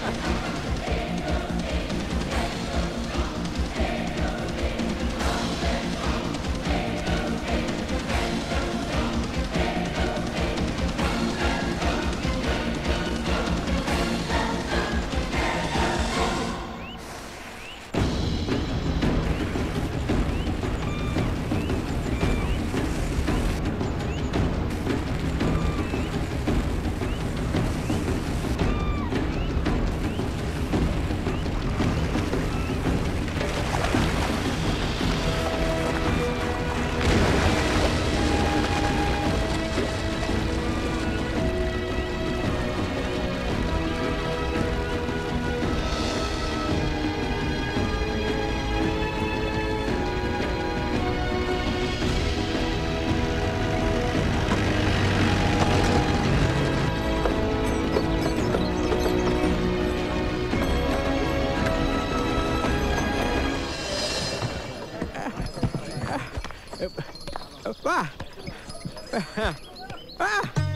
വാ വാ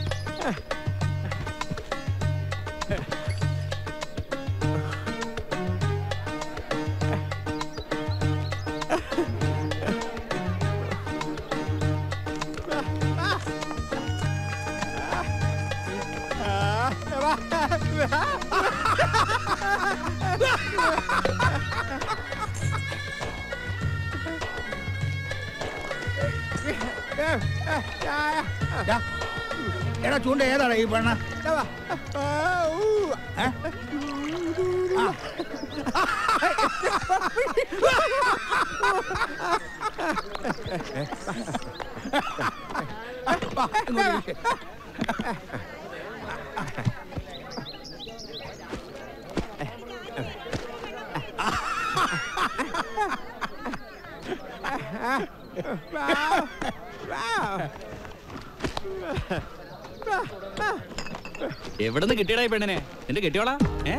എടാ ചൂണ്ട ഏതാടാ ഈ പെണ്ണ ഏ? ആ. വാ, ഇങ്ങോട്ട് ഇരിക്ക്. എവിടെ നിന്ന് കിട്ടിയടാ ഈ പെണ്ണിനെ നിന്റെ കെട്ടിയോളാ ഏ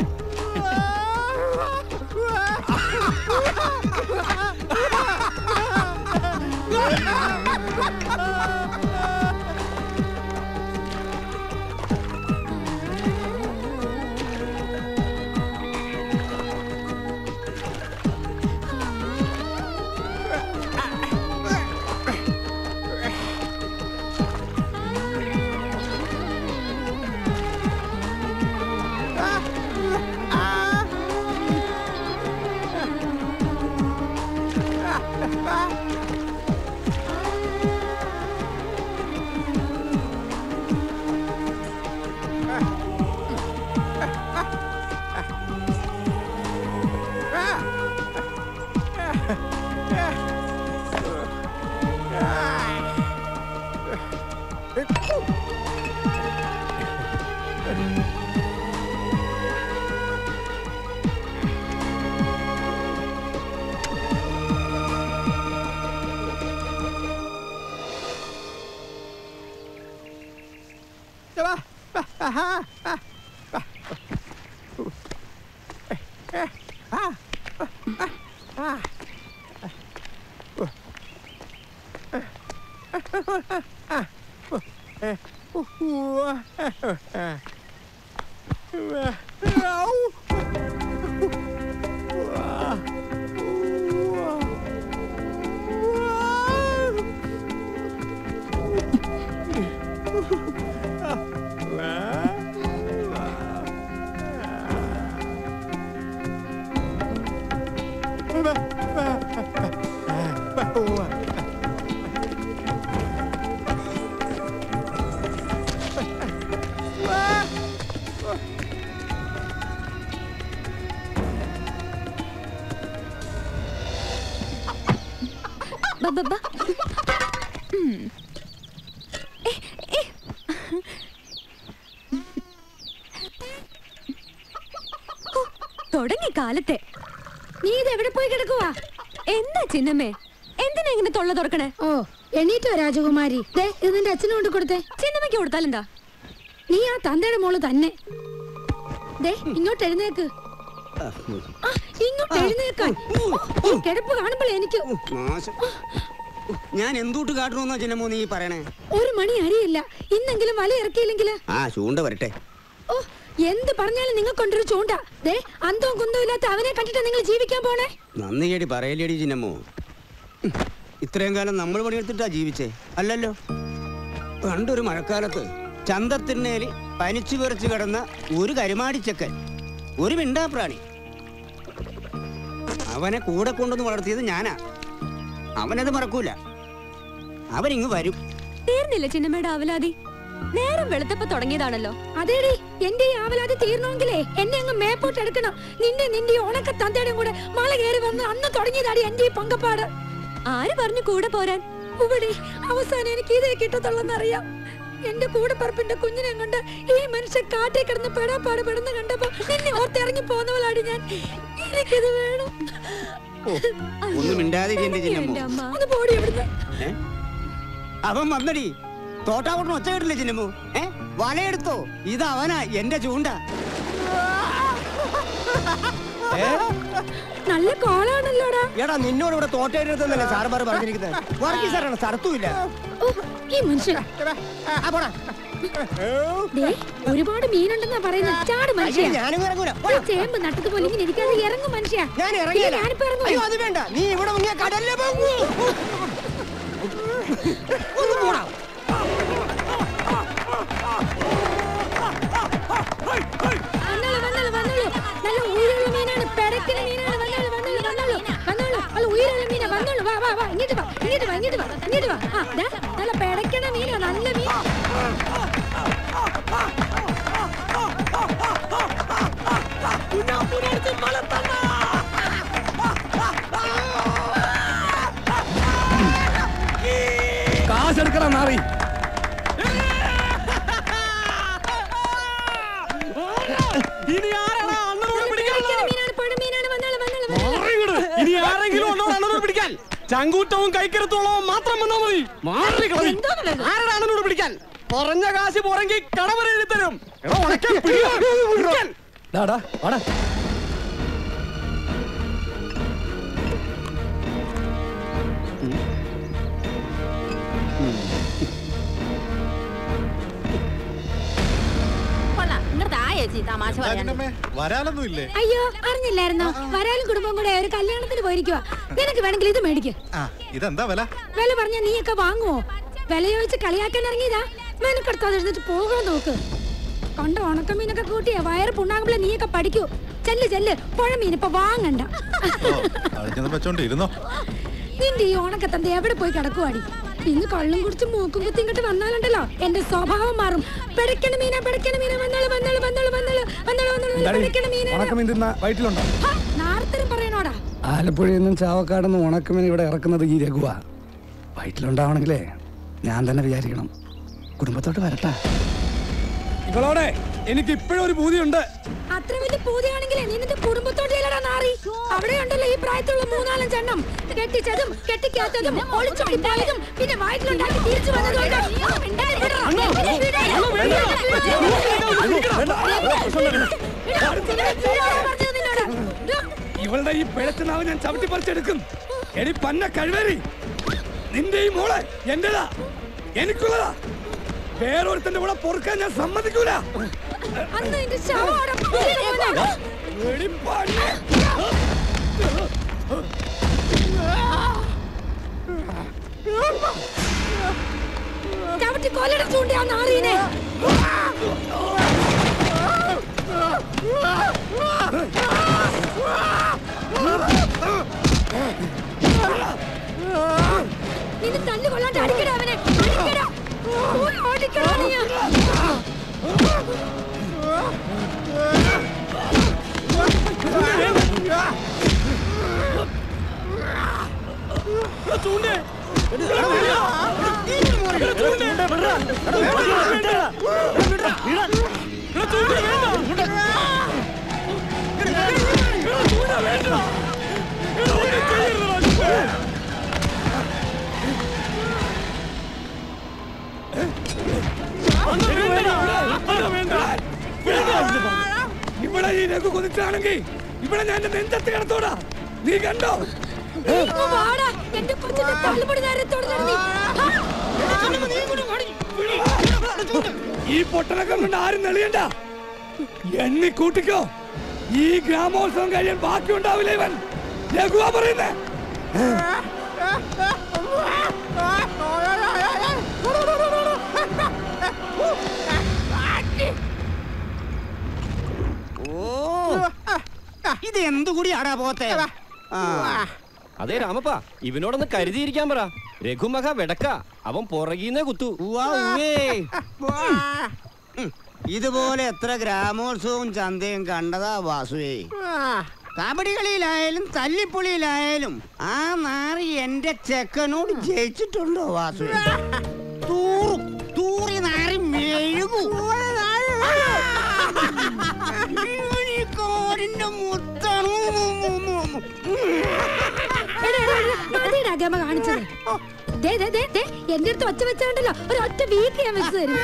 ബാ, ബാ, ബാ. ഉം. ഏ, ഏ. ഹോ, തുടങ്ങി കാലത്തെ നീ ഇത് എവിടെ പോയി കിടക്കുവാ എന്താ ചിന്നമ്മേ എന്തിനാ ഇങ്ങനെ തൊള്ള തുറക്കണേ ഓ എണീറ്റോ രാജകുമാരി ദേ ഇത് നിന്റെ അച്ഛനും കൊണ്ട് കൊടുത്തേ ചിന്നമ്മയ്ക്ക് കൊടുത്താലെന്താ നീ ആ തന്തയുടെ മോള് തന്നെ ദേ ഇങ്ങോട്ട് എഴുന്നേക്ക് ആ, ഇങ്ങോട്ട് എഴുന്നേക്കാൻ ഈ കിടപ്പ് കാണുമ്പോൾ എനിക്ക് നാശം. ഞാൻ എന്തൂട്ട് കാട്ടണമെന്നാ ചിന്നമ്മോ നീ പറയണേ ഒരു മണി അരിയില്ല ഇന്നെങ്കിലും വല ഇറക്കിയില്ലെങ്കിൽ ആ ചൂണ്ട വരട്ടെ ഓ എന്ത് പറഞ്ഞാലും നിങ്ങൾ കൊണ്ടൊരു ചൂണ്ട ദേ അന്തവും കുന്തവും ഇല്ലാത്ത അവനെ കണ്ടിട്ട് നിങ്ങൾ ജീവിക്കാൻ പോണേ നന്ദി ചേടി പറയലേടി ചിന്നമ്മോ ഉം. ഇത്രയും കാലം നമ്മൾ പണിയെടുത്തിട്ടാ ജീവിച്ചേ അല്ലല്ലോ പണ്ടൊരു മഴക്കാലത്ത് ചന്തത്തിന്നേലി പനിച്ചു വിറച്ചു കിടന്ന ഒരു കരുമാടിച്ചക്കൻ ഒരു മിണ്ടാപ്രാണി അവനെ കൂടെ കൊണ്ടുവന്ന് വളർത്തിയത് ഞാനാ അവനത് മറക്കൂല അവനിങ്ങ് വരും തീർന്നില്ല ചിന്നമ്മയുടെ അവലാതി നേരം വെളുത്തപ്പോ തുടങ്ങിയതാണല്ലോ അതേടി എന്റെ ഈ ആവലാതി തീർന്നെങ്കിലേ എന്നെ അങ്ങ് മേപ്പോട്ട് എടുക്കണം നിന്റെ നിന്റെ ഈ ഉണക്ക തന്തയുടെയും കൂടെ മല കയറി വന്ന് അന്ന് തുടങ്ങിയതാടി എന്റെ ഈ പങ്കപ്പാട് ആര് പറഞ്ഞു കൂടെ പോരാൻ ഇവിടെ അവസാനം എനിക്ക് ഇതേ കിട്ടത്തുള്ളെന്നറിയാം എന്റെ കൂടെ പറപ്പിന്റെ കുഞ്ഞിനെ കൊണ്ട് ഈ മനുഷ്യൻ കാട്ടിൽ കിടന്ന് പെടാപ്പാട് പെടുന്ന കണ്ടപ്പോ നിന്നെ ഓർത്തിറങ്ങി പോന്നവളാടി ഞാൻ എനിക്കിത് വേണം ഒന്നും മിണ്ടാതിരി എന്റെ എന്റെ ചിന്നമ്മോ അമ്മ ഒന്ന് പോടി ഇവിടുന്ന് ഏ? അവൻ വന്നടി തോട്ടാവട്ടം ഒച്ച കേട്ടില്ലേ ചിന്നമ്മു ഏ വലയെടുത്തോ ഇത് അവനാ എന്റെ ചൂണ്ട നല്ല കോളാണല്ലോടാ എടാ നിന്നോട് ഇവിടെ തോട്ടയിലെടുത്തല്ലേ സാറന്മാർ പറഞ്ഞിരിക്കുന്നത് വർഗീസ് സാറാണ് സ്ഥലത്തുമില്ല ഓ, ഈ മനുഷ്യൻ ദേ, ഒരുപാട് മീനുണ്ടെന്നാ പറയുന്നത് ചാട് മനുഷ്യ ഞാനും ഇറങ്ങൂല ഈ ചേമ്പ് നട്ടതുപോലെ ഇങ്ങനെ ഇരിക്കാതെ ഇറങ്ങും മനുഷ്യ ഞാൻ ഇറങ്ങിയില്ല ഞാനിപ്പോ ഇറങ്ങും അയ്യോ അത് വേണ്ട നീ ഇവിടെ മുങ്ങിയ കടലിലെ പോകൂ ഒന്ന് പോടാ വന്നോളൂ വന്നോളൂ വന്നോളൂ നല്ല ഉയരമുള്ള മീനാണ് പെടക്കിന മീനാണ് വന്നോളൂ വന്നോളൂ വന്നോളൂ വന്നോളൂ നല്ല ഉയരമുള്ള മീനാ വന്നോളൂ വാ വാ വാ ഇങ്ങോട്ട് വാ ഇങ്ങോട്ട് വാ ഇങ്ങോട്ട് വാ ഇങ്ങോട്ട് വാ ആ ദാ, നല്ല പെടക്കണ മീനാ നല്ല മീൻ കാശെടുക്കണ നാറി ഇനി ആരാണ് അണ്ണനോട് പെടക്കണ മീനാണ് പുഴ മീനാണ് വന്നോളൂ വന്നോളൂ വന്നോളൂ ഇനി ആരെങ്കിലും ഉണ്ടോ അണ്ണനോട് പിടിക്കാൻ ചങ്കൂറ്റവും കൈക്കരുത്തോളവും മാത്രം വന്നാ മതി മാറി കളി ആരുടെ അണ്ണനോട് പിടിക്കാൻ പറഞ്ഞ കാശ് പോരെങ്കിൽ കടവര എഴുതി തരും എടാ, ഉണക്കാൻ പിടിയാ. പിടിക്കാൻ. ഡാടാ വാടാ കൊള്ളാം ഇങ്ങോട്ട് ആ ചേച്ചി തമാശ പറയാൻ വരാനൊന്നും ഇല്ലേ അയ്യോ അറിഞ്ഞില്ലായിരുന്നോ വരാലും കുടുംബം കൂടെ ഒരു കല്യാണത്തിന് പോയിരിക്കുക നിനക്ക് വേണമെങ്കിൽ ഇത് മേടിക്ക് ആ ഇതെന്താ വില വില പറഞ്ഞ നീയൊക്കെ വാങ്ങുവോ വില ചോദിച്ച് കളിയാക്കാൻ ഇറങ്ങിയതാ മെനക്കെടുത്താതെ എടുത്തിട്ട് പോകാൻ നോക്ക് കണ്ട ഉണക്കമീനൊക്കെ കൂട്ടിയ വയറ് പുണ്ണാകുമ്പോഴേ നീയൊക്കെ പഠിക്കൂ ചെല്ല് ചെല്ല് പുഴമീൻ ഇപ്പൊ വാങ്ങണ്ട അടിച്ചത് വെച്ചോണ്ട് ഇരുന്നോ നിന്റെ ഈ ഉണക്കത്തന്ത എവിടെ പോയി കിടക്കുവാടി ഇന്ന് കള്ളും കുടിച്ച് മൂക്കും കുത്തി ഇങ്ങോട്ട് വന്നാലുണ്ടല്ലോ എന്റെ സ്വഭാവം മാറും പിടയ്ക്കണ മീന പിടയ്ക്കണ മീന വന്നോളൂ വന്നോളൂ വന്നോളൂ വന്നോളൂ വന്നോളൂ വന്നോളൂ പിടയ്ക്കണ മീന ഉണക്കമീൻ തിന്ന വയറ്റിലുണ്ടോ നാർത്തരം പറയണോടാ ആലപ്പുഴയിൽ നിന്നും ചാവക്കാട് നിന്നും ഉണക്കമീൻ ഇവിടെ ഇറക്കുന്നത് ഈ രഘുവ വയറ്റിലുണ്ടാവണമെങ്കിലേ ഞാൻ തന്നെ വിചാരിക്കണം കുടുംബത്തോട്ട് വരട്ടെ ഇവളോടെ എനിക്ക് ഇപ്പോഴും ഒരു പൂതിയുണ്ട് അത്ര വലിയ പൂതിയാണെങ്കിലേ നിന്റെ കുടുംബത്തോട്ട് ചെല്ലടാ നാറി അവിടെ ഉണ്ടല്ലോ ഈ പ്രായത്തിലുള്ള മൂന്നാലഞ്ചെണ്ണം കെട്ടിച്ചതും കെട്ടിക്കാത്തതും ഒളിച്ചോടി പോയതും പിന്നെ വയറ്റിലുണ്ടാക്കി തിരിച്ചു വന്നതും ഉണ്ട്. ആ, മിണ്ടാതെ വിടടാ. വിടാ, പറഞ്ഞത് നിന്നോട്. ഇതാ, ഇവളുടെ ഈ പിഴച്ച നാവ് ഞാൻ ചവിട്ടി പറിച്ചെടുക്കും എടി പന്ന കഴിവേറി നിന്റെ ഈ മോളെ എന്റേതാ എനിക്കുള്ളതാ വേറൊരുത്തന്റെ കൂടെ പൊറുക്കാൻ ഞാൻ സമ്മതിക്കൂല അന്ന് നിന്റെ ശവം അവിടെ വീണ് മോനെ. എടി പന്ന. ചവിട്ടി കൊല്ലട ചൂണ്ടി ആ നാറീനെ നിന്നെ തല്ലു കൊള്ളാണ്ട് അടിക്കടാ അവനെ അടിക്കടാ പോയി ഓടിക്കടാ നീ ഇവിടെ ഈ രഘു കൊതിച്ചാണെങ്കിൽ ഇവിടെ ഞാൻ എന്റെ നെഞ്ചത്ത് കിടത്തോടാ നീ കണ്ടോ ഇങ്ങ് വാടാ എന്റെ കൊച്ചിന്റെ തല്ലുപൊടി നേരത്തോട് നടന്നി ഈ പൊട്ടനൊക്കെ കൊണ്ട് ആരും നെളിയണ്ട എണ്ണി കൂട്ടിക്കോ ഈ ഗ്രാമോത്സവം കഴിയാൻ ബാക്കി ഉണ്ടാവില്ല ഇവൻ ലഘുവാ പറയുന്നേ ഇത് എന്തു കൂടി ആടാ പോത്തെ ആ അതെ രാമപ്പ ഇവനോടൊന്ന് കരുതിയിരിക്കാൻ പറ രഘുമഹ വെടക്ക അവൻ പുറകീന്നേ കുത്തു ഉവ്വ, ഉവ്വേ. ഉം. ഇതുപോലെ എത്ര ഗ്രാമോത്സവവും ചന്തയും കണ്ടതാ വാസുവേ കബഡി കളിയിലായാലും തല്ലിപ്പൊളിയിലായാലും ആ നാറി എന്റെ ചെക്കനോട് ജയിച്ചിട്ടുണ്ടോ വാസുവേ തൂറും തൂറി നാറി മെഴുകു യൂണിക്കോടിന്റെ മുത്താണ് എടാ, എടാ, എടാ, മതിയെടാ ഗമ കാണിച്ചത് ദേ, ദേ, ദേ, ദേ, എന്റെ അടുത്ത് ഒച്ച വെച്ചോണ്ടല്ലോ ഒരു ഒറ്റ വീക്ക് ഞാൻ വെച്ച് തരും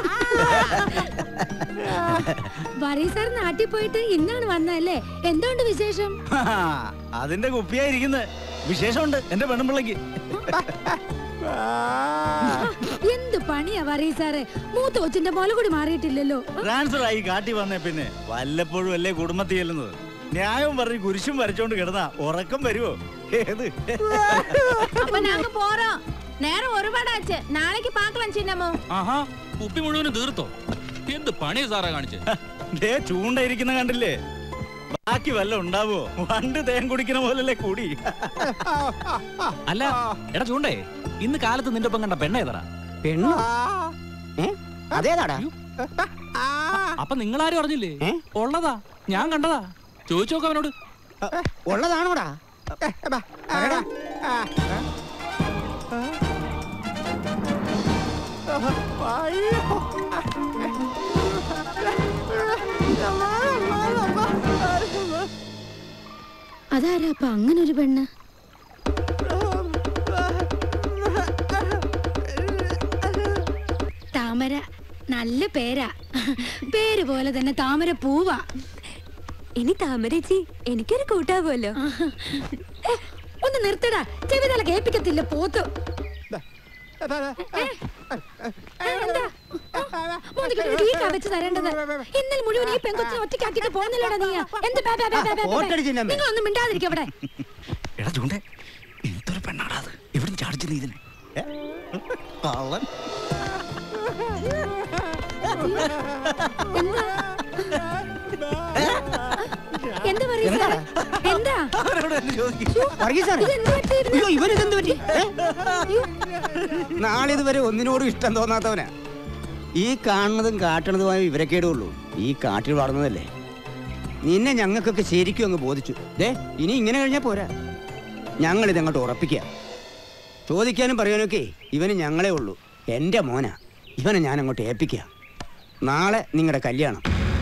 വറി സാർ നാട്ടിൽ പോയിട്ട് ഇന്നാണ് വന്നതല്ലേ എന്തുകൊണ്ട് വിശേഷം അതിന്റെ കുപ്പിയായിരിക്കുന്നത് വിശേഷമുണ്ട് എന്റെ പെണ്ണുമ്പിള്ളക്ക് എന്ത് പണിയാ വറി സാറ് മൂത്ത കൊച്ചിന്റെ മുല കൂടി മാറിയിട്ടില്ലല്ലോ ട്രാൻസ്ഫർ ആയി കാട്ടി വന്നേ പിന്നെ വല്ലപ്പോഴും അല്ലേ കുടുംബത്തിൽ ചെല്ലുന്നത് ന്യായവും പറഞ്ഞ് കുരിശും വരച്ചോണ്ട് കിടന്നാ ഉറക്കം വരുവോ ഏത് அப்ப நாங்க போறோம் நேரம் ஒருபாடாச்சு நாளைக்கு பார்க்கலாம் சின்னமோ ആഹാ കുപ്പി മുഴുവനും തീർത്തോ എന്ത് പണിയാ സാറാ കാണിച്ച് ദേ ചൂണ്ടയിരിക്കുന്ന കണ്ടില്ലേ ബാക്കി വല്ല ഉണ്ടാവോ വണ്ട് തേൻ കുടിക്കുന്ന പോലല്ലേ കൂടി അല്ല എടാ ചൂണ്ടേ ഇന്ന് കാലത്ത് നിന്റെ ഒപ്പം കണ്ട പെണ്ണേതറ പെണ്ണു ഏ അതേതാടാ അപ്പൊ നിങ്ങളാരും അറിഞ്ഞില്ലേ ഏ? ഉള്ളതാ ഞാൻ കണ്ടതാ ചോദിച്ചു നോക്ക് അവനോട് ഉള്ളതാണോടാ പറയടാ. അതാരാ അപ്പൊ അങ്ങനെ ഒരു പെണ്ണ് താമര നല്ല പേരാ പേര് പോലെ തന്നെ താമര പൂവാ ഇനി താമരച്ചി എനിക്കൊരു കൂട്ടാവുമല്ലോ ഏ, ഒന്ന് നിർത്തടാ ചെവി തല കേൾപ്പിക്കത്തില്ല പോത്ത് ഏ, എന്താ? മോദിക്കൊരു വീക്കാ വെച്ച് തരേണ്ടത് ഇന്നലെ മുഴുവൻ ഈ പെങ്കൊച്ചിനെ ഒറ്റയ്ക്കാക്കിട്ട് പോകുന്നില്ലടാ നീ എന്ത് ബേ, ബേ, ബേ, ബേ, ബേ, ബേ. പോട്ടടി ചിന്നമ്മേ. നിങ്ങളൊന്നും മിണ്ടാതിരിക്കും അവിടെ എടാ ചൂണ്ടേ എന്തൊരു പെണ്ണാടാ അത് എവിടെ ചാടിച്ചു നീ ഇതിനെ ഏ? കള്ളൻ. എന്താ എന്താ പറയുക എന്താ അവരോട് തന്നെ ചോദിക്ക്. വർഗീസ് സാറേ. ഇതെന്ത് പറ്റിയിരുന്നു? അയ്യോ ഇവനിതെന്ത് പറ്റി ഏ? നാളിതുവരെ ഒന്നിനോടും ഇഷ്ടം തോന്നാത്തവനാ ഈ കാണുന്നതും കാട്ടണതുമായ വിവരക്കേടേ ഉള്ളൂ ഈ കാട്ടിൽ വളർന്നതല്ലേ നിന്നെ ഞങ്ങൾക്കൊക്കെ ശരിക്കും അങ്ങ് ബോധിച്ചു ദേ ഇനി ഇങ്ങനെ കഴിഞ്ഞാൽ പോരാ ഞങ്ങൾ ഇതങ്ങോട്ട് ഉറപ്പിക്കുക ചോദിക്കാനും പറയാനൊക്കെ ഇവന് ഞങ്ങളേ ഉള്ളൂ എൻ്റെ മോനാ ഇവനെ ഞാൻ അങ്ങോട്ട് ഏൽപ്പിക്കുക നാളെ നിങ്ങളുടെ കല്യാണം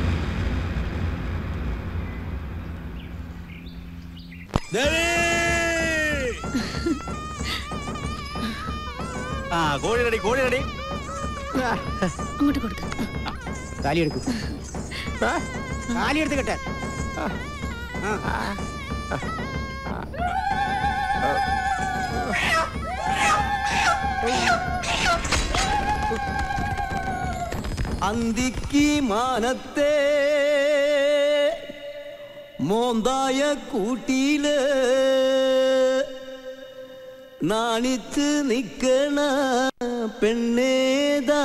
ദേവി! ആ കോഴി റെഡി കോഴി റെഡി അങ്ങോട്ട് കൊടുക്ക കാലിയെടുക്കും കാലിയെടുത്ത് കെട്ടാൻ അന്തിക്ക് മാനത്തെ മോന്തായ കൂട്ടിയില് നാണിച്ച് നിക്കണ പെണ്ണേതാ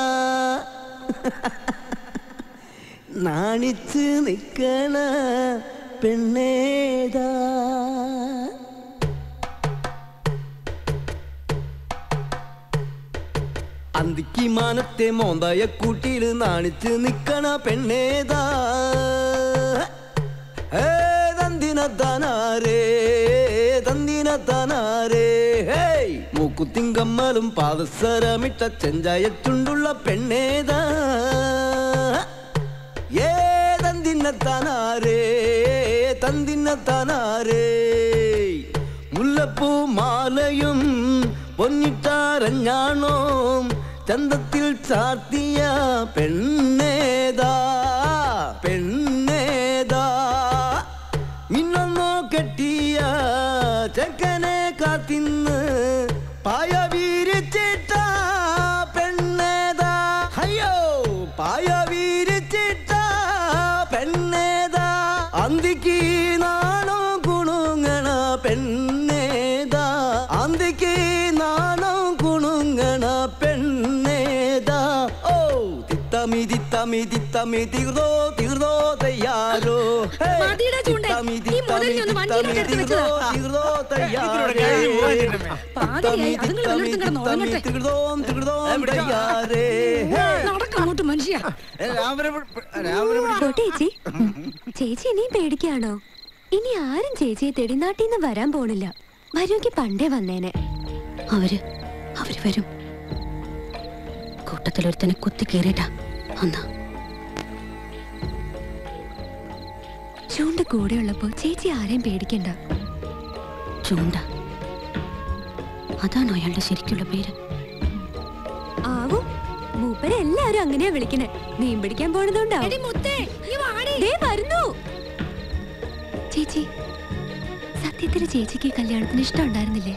നാണിച്ച് നിക്കണ പെണ്ണേതാ അന്തിക്ക് മാനത്തെ മോന്തായ കൂട്ടിയില് നാണിച്ച് നിക്കണ പെണ്ണേതാ ഏ തന്തിനത്താനാരേ തന്തിനത്താനാരേ ഹേയ് മൂക്കുത്തിൻ കമ്മലും പാദസരമിട്ട ചെഞ്ചായ ചുണ്ടുള്ള പെണ്ണേതാ ഏ തന്തിനത്താനാരേ തന്തിനത്താനാരേ മുല്ലപ്പൂ മാലയും പൊന്നിട്ടാരഞ്ഞാണോ ചന്തത്തിൽ ചാർത്തിയ പെണ്ണേതാ പെണ്ണേതാ മിന്നൊന്നോ കെട്ടിയ ചെക്കനെ കാത്തിന്ന് പായ വീരിച്ചിട്ട പെണ്ണേതാ അയ്യോ പായ വീരിച്ചിട്ട അന്തിക്ക് നാണോ കുണുങ്ങണ പെണ്ണേതാ അന്തിക്ക് നാണോ കുണുങ്ങണ പെണ്ണേതാ ഓ തിത്തമി തിത്തമി തിത്തമി തീർന്നോ തീർന്നോ തയ്യാറോ ഹേ. മതിയെടാ ചൂണ്ടേ. തിത്തമി ഈ മുതലിനെ ഒന്ന് വണ്ടിയിലോട്ട് എടുത്ത് തീർന്നോ വെച്ചതാ. തീർന്നോ തയ്യാറോ പാതിയായി അതുങ്ങൾ വല്ലയിടത്തും കിടന്ന് ഉറങ്ങട്ടെ തീർന്നോം തീർന്നോം തയ്യാറേ ഹേ. നടക്കങ്ങോട്ട് മനുഷ്യ പോട്ടെ ചേച്ചി ചേച്ചി ഇനിയും പേടിക്കാണോ ഇനി ആരും ചേച്ചിയെ തേടി നാട്ടിൽ നിന്ന് വരാൻ പോണില്ല വരുമെങ്കിൽ പണ്ടേ വന്നേനെ അവര് അവര് വരും കൂട്ടത്തിലൊരുത്തനെ കുത്തി കയറിയിട്ടാ അന്നാ ചൂണ്ട കൂടെയുള്ളപ്പോ ചേച്ചി ആരെയും പേടിക്കണ്ട ചൂണ്ട അതാണോ അയാളുടെ ശരിക്കുള്ള പേര് ആവും മൂപ്പരെ എല്ലാരും അങ്ങനെയാ വിളിക്കണേ മീൻ പിടിക്കാൻ പോണതുകൊണ്ടാവും ദേ വരുന്നു ചേച്ചി സത്യത്തിൽ ചേച്ചിക്ക് ഈ കല്യാണത്തിന് ഇഷ്ടം ഉണ്ടായിരുന്നില്ലേ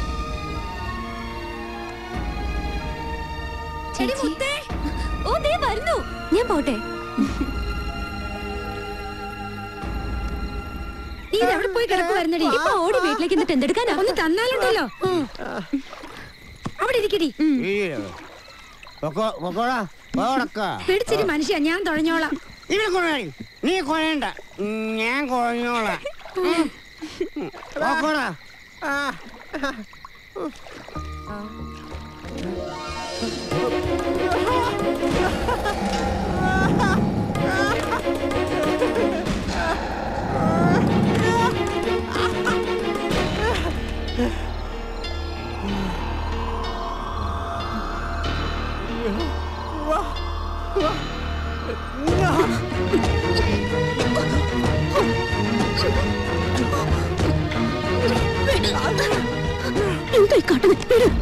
ചേച്ചി ഓ ദേ വരുന്നു ഞാൻ പോട്ടെ നീ ഇത് എവിടെ പോയി കിടക്കുവായിരുന്നടി ഇപ്പൊ ഓടി വീട്ടിലേക്ക് എന്നിട്ട് എന്തെടുക്കാനാ ഒന്ന് തന്നാലുണ്ടല്ലോ അവിടെ ഇരിക്കടി പിടിച്ചിരി മനുഷ്യ ഞാൻ തുഴഞ്ഞോളാം ഇവിടെ കൊണ്ടുപോയി നീ കൊഴയണ്ട ഞാൻ കുഴഞ്ഞോളാം ഉം. പോക്കോടാ. എന്തായി കാട്ടുന്നത് വരൂ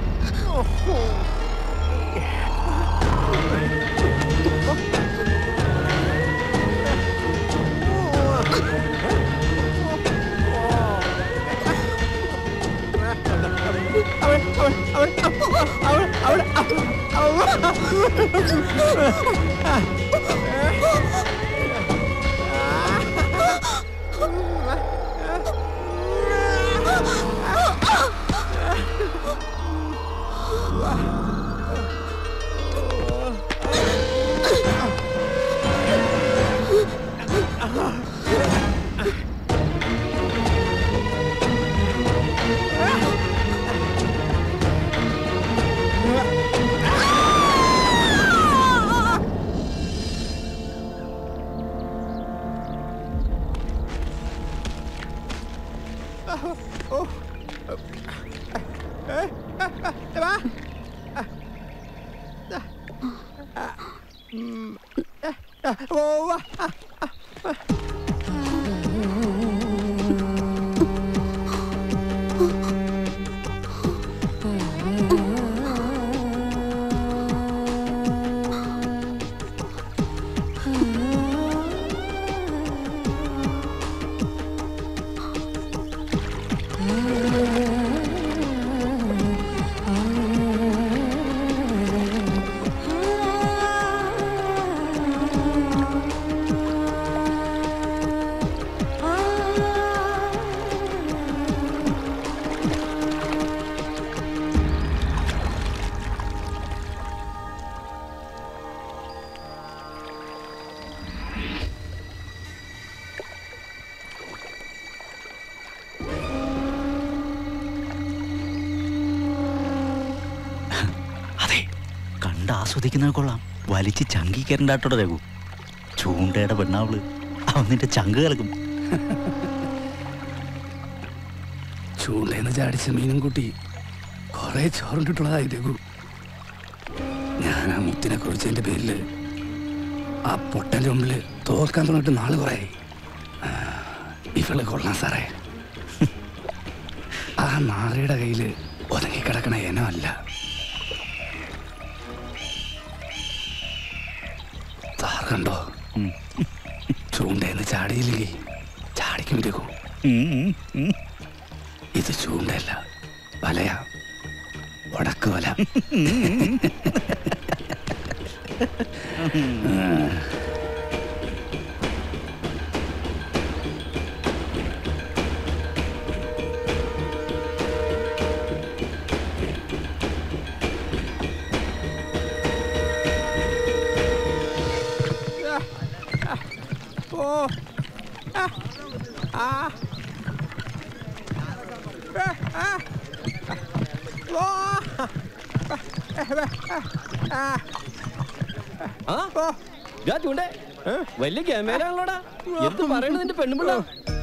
അതെ കണ്ട് ആസ്വദിക്കുന്നത് കൊള്ളാം വലിച്ച് ചങ്കി കയറണ്ടാട്ടോ രഘു ചൂണ്ടയുടെ പെണ്ണാവള് അവൻ നിന്റെ ചങ്ക് കലക്കും ചൂണ്ടേന്ന് ചാടിച്ച മീനും കൂട്ടി കുറെ ചോറുണ്ടിട്ടുള്ളതായി രഘു ഞാൻ ആ മുത്തിനെ കുറിച്ചതിന്റെ പേരില് ആ പൊട്ടന്റെ മുമ്പില് തോൽക്കാൻ തുടങ്ങിട്ട് നാള് കുറെ ഇവള് കൊള്ളാം സാറേ ആ നാറിയുടെ കയ്യില് ഒതുങ്ങിക്കിടക്കണ ഇനമല്ല സാർ കണ്ടോ ചൂണ്ടേന്ന് ചാടിയില്ലെങ്കിൽ ചാടിക്കും രഘു ഇത് ചൂണ്ടല്ല വലയാ വടക്ക് വല ഓ ആ ആ ഏ, ആ. ഓ ആ ഇതാ ചൂണ്ടേ വലിയ ക്യാമറയാണല്ലോടാ എന്ത് പറയണു നിന്റെ പെണ്ണുപിള്ള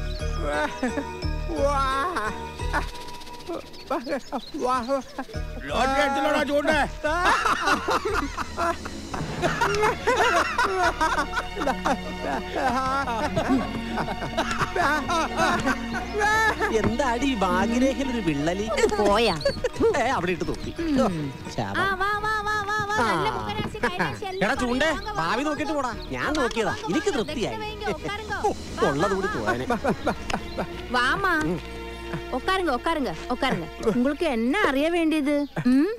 ചൂണ്ടേ എന്താടി ഈ ഭാഗ്യരേഖയിൽ ഒരു വിള്ളലി പോയാ ഏ അവിടെ ഇട്ട് തൊപ്പി ആ വാ വാ വാ വാ വാ നല്ല മുഖരാശി കൈരാശി എല്ലാം എടാ ചൂണ്ടേ വാങ്ങ, വാങ്ങ, ഭാവി നോക്കിട്ട് പോടാ ഞാൻ നോക്കിയതാ എനിക്ക് തൃപ്തിയായി ഉള്ളത് കൂടി പോയാനെ வாமா உட்காருங்க உட்காருங்க உட்காருங்க உங்களுக்கு என்ன அறிய வேண்டியது ம்?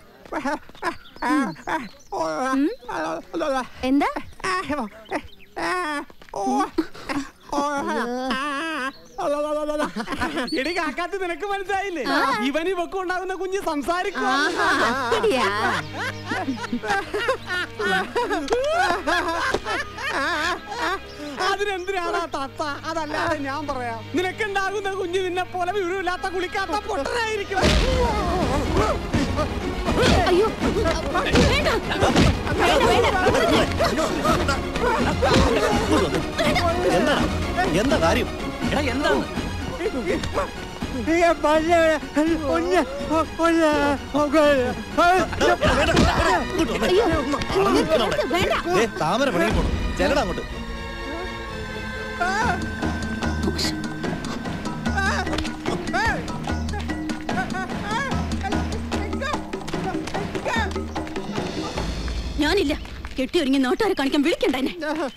ம்? എന്താ എടി കാക്കാത്ത് നിനക്ക് മനസ്സിലായില്ലേ ഇവൻ ഇവക്ക് ഉണ്ടാകുന്ന കുഞ്ഞ് സംസാരിക്കും ആഹാ, அப்படியா? അതിനെന്തിനാണ് തത്ത അതല്ലാതെ ഞാൻ പറയാം നിനക്കുണ്ടാകുന്ന കുഞ്ഞ് നിന്നെ പോലെ വിവരമില്ലാത്ത കുളിക്കാത്ത പൊട്ടനായിരിക്കും അയ്യോ വേണ്ട എന്താ എന്താ കാര്യം എടാ എന്താണ് അയ്യോ നിർത്ത്, വേണ്ട ഏ, താമര പണിയിൽ പോണം ചെല്ലടാ അങ്ങോട്ട് ഞാനില്ല കെട്ടിയൊരുങ്ങി നാട്ടുകാരെ കാണിക്കാൻ വിളിക്കണ്ട എന്നെ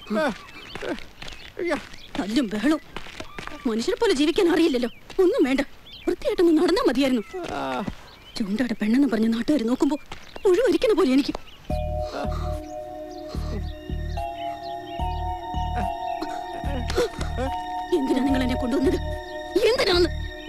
തല്ലും ബഹളും മനുഷ്യരെ പോലെ ജീവിക്കാൻ അറിയില്ലല്ലോ ഒന്നും വേണ്ട വൃത്തിയായിട്ടൊന്ന് നടന്നാ മതിയായിരുന്നു ചൂണ്ടയുടെ പെണ്ണെന്ന് പറഞ്ഞ് നാട്ടുകാർ നോക്കുമ്പോ മുഴുവരിക്കുന്ന പോലെ എനിക്ക് എന്തിനാ നിങ്ങൾ എന്നെ കൊണ്ടുവന്നത് എന്തിനാന്ന്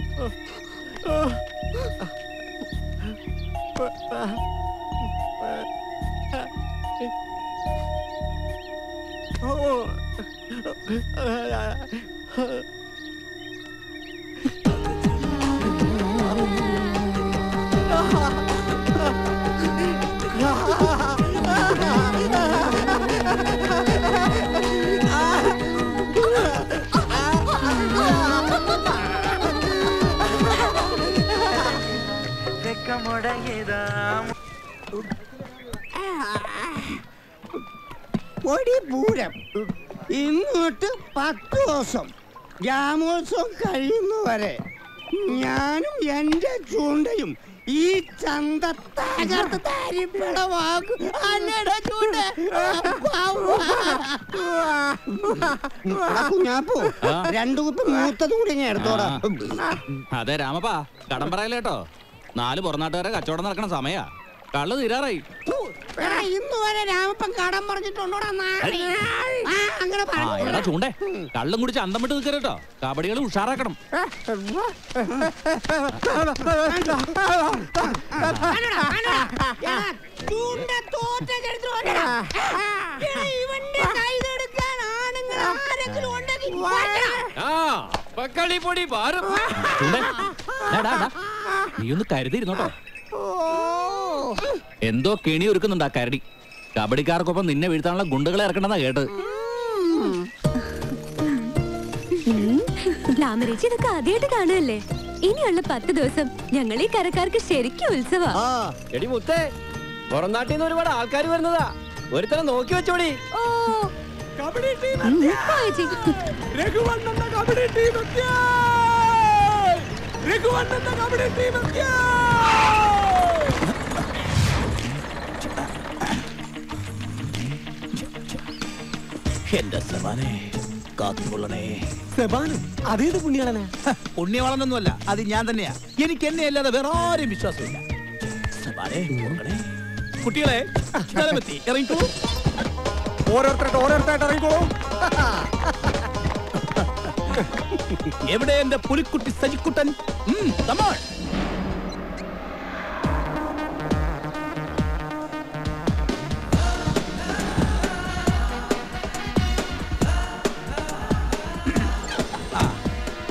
ഒരു പൂരം ഇങ്ങോട്ട് പത്ത് ദിവസം ഗ്രാമോത്സവം കഴിയുന്നവരെ ഞാനും എന്റെ ചൂണ്ടയും ഈ ചന്ത തകർത്ത് തരിപ്പണമാക്കും അല്ലടാ ചൂണ്ട കുഞ്ഞാപ്പോ രണ്ടു കുപ്പി മൂത്തത് കൂടി ഞാൻ എടുത്തോടാ അതെ രാമപ്പാ കടം പറയല്ലേ കേട്ടോ നാല് പുറനാട്ടുകാരെ കച്ചവടം നടക്കണ സമയാ കള്ള് തീരാറായി എടാ, ഇന്ന് വരെ രാമപ്പൻ കടം പറഞ്ഞിട്ടുണ്ടോടാ നാറി? ആ, അങ്ങനെ ആ പറഞ്ഞു എടാ ചൂണ്ടേ കള്ളും കുടിച്ച് അന്തം വിട്ട് നിൽക്കരുട്ടോ കബഡികൾ ഉഷാറാക്കണം ചൂണ്ട തോറ്റെടുത്ത് കൊണ്ടുവരാ. എടാ, ഇവന്റെ കൈതെടുക്കാൻ ആണുങ്ങൾ ആരെങ്കിലും ഉണ്ടെങ്കിൽ വാടാ. ആ പക്കളി പൊടി പാറും ചൂണ്ടേ ഡാ, ഡാ, ഡാ. നീ ഒന്ന് കരുതിയിരുന്നോട്ടോ എന്തോ കെണി ഒരുക്കുന്നുണ്ട് ആ കരടി കബഡിക്കാർക്കൊപ്പം നിന്നെ വീഴ്ത്താനുള്ള ഗുണ്ടകളെ ഇറക്കണമെന്നാ കേട്ടത് ലാമരേച്ചി ഇതൊക്കെ ആദ്യമായിട്ട് കാണുകയല്ലേ ഇനിയുള്ള പത്ത് ദിവസം ഞങ്ങൾ ഈ കരക്കാർക്ക് ശരിക്കും ഉത്സവാ ആ എടി മുത്തേ പുറം നാട്ടിൽ നിന്ന് ഒരുപാട് ആൾക്കാർ വരുന്നതാ ഒരുത്തനെ നോക്കി വെച്ചോടി ഓ കബഡി ടീം ഉം, പോ ചേച്ചി. രഘുവണ്ണന്റെ കബഡി ടീം എത്തിയേ! രഘുവണ്ണന്റെ കബഡി ടീം എത്തിയേ! എന്റെ സമാനെ കാത്തുകൊള്ളണേ സെബാനും അതേത് പുണ്യാളനാ പുണ്യവളനൊന്നുമല്ല അത് ഞാൻ തന്നെയാ എനിക്ക് എന്നെ അല്ലാതെ വേറെ ആരും വിശ്വാസമില്ല സമാനെ പോകണേ. കുട്ടികളെ സ്ഥലമെത്തി ഇറങ്ങിക്കോളൂ ഓരോരുത്തരായിട്ട് ഓരോരുത്തരായിട്ട് ഇറങ്ങിക്കോളൂ എവിടെ എന്റെ പുലിക്കുട്ടി സജിക്കുട്ടൻ ഉം, come on.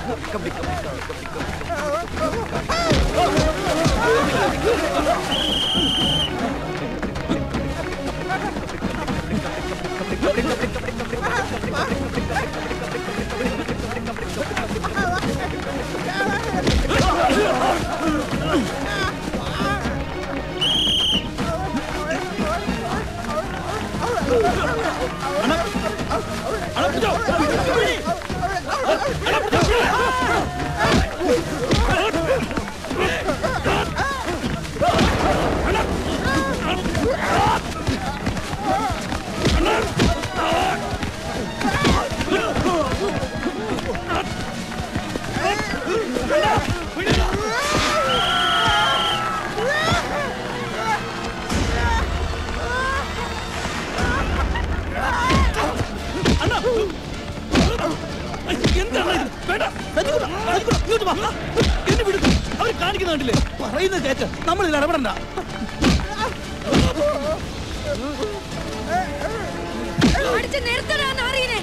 എന്താണ് ഇത്? വേണ്ട. സജികുട്ടാ, സജികുട്ടാ, ഇങ്ങോട്ട് വാ. എന്നെ വിടുന്നു അവർ കാണിക്കുന്ന കണ്ടില്ലേ പറയുന്ന കേട്ട് നമ്മൾ ഇതിൽ ഇടപെടണ്ട അടിച്ച് നിർത്തടാ നാറീനെ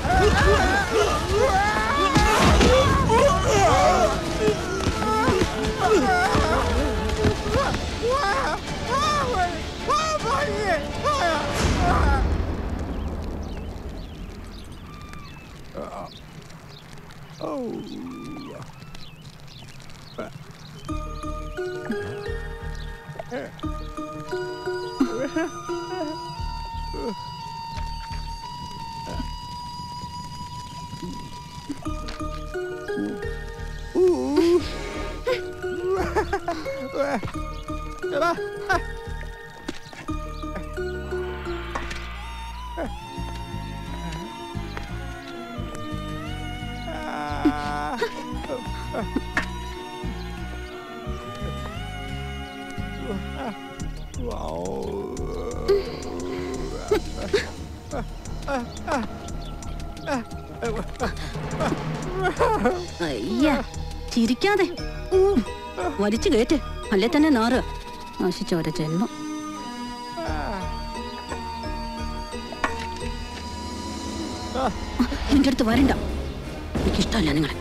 അയ്യ ചിരിക്കാതെ വലിച്ചു കയറ്റ് അല്ലേ തന്നെ നാറ് നശിച്ചോര ജന്മം എന്റെ അടുത്ത് വരണ്ട എനിക്കിഷ്ടമല്ല നിങ്ങളെ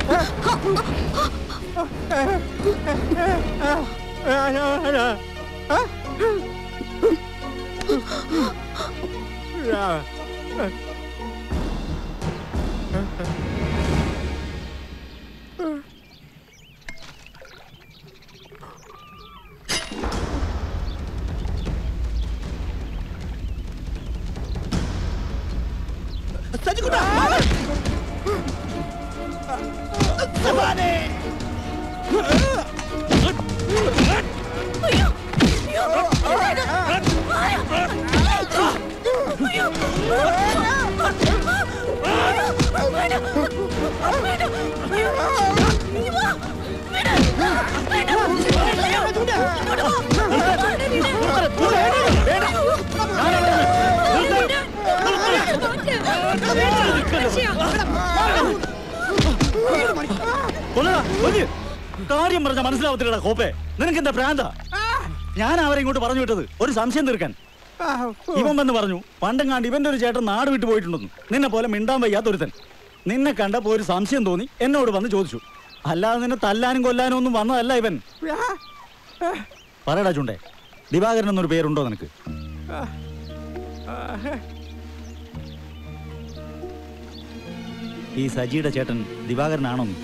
സജികുട്ടാ സബാനെ കൊല്ലടാ, കൊല്ല്. കാര്യം പറഞ്ഞ മനസ്സിലാവത്തില്ലടാ കോപ്പേ നിനക്ക് എന്താ പ്രാന്ത ഞാൻ അവരെ ഇങ്ങോട്ട് പറഞ്ഞു വിട്ടത് ഒരു സംശയം തീർക്കാൻ ഇവൻ വന്ന് പറഞ്ഞു പണ്ടെങ്ങാണ്ട് ഇവന്റെ ഒരു ചേട്ടൻ നാട് വിട്ടു പോയിട്ടുണ്ടെന്ന് നിന്നെ പോലെ മിണ്ടാൻ വയ്യാത്തൊരുത്തൻ നിന്നെ കണ്ടപ്പോ ഒരു സംശയം തോന്നി എന്നോട് വന്ന് ചോദിച്ചു അല്ലാതെ നിന്നെ തല്ലാനും കൊല്ലാനും ഒന്നും വന്നതല്ല ഇവൻ പറയടാ ചുണ്ടേ ദിവാകരൻ എന്നൊരു പേരുണ്ടോ നിനക്ക് ഈ സജിയുടെ ചേട്ടൻ ദിവാകരനാണോ നീ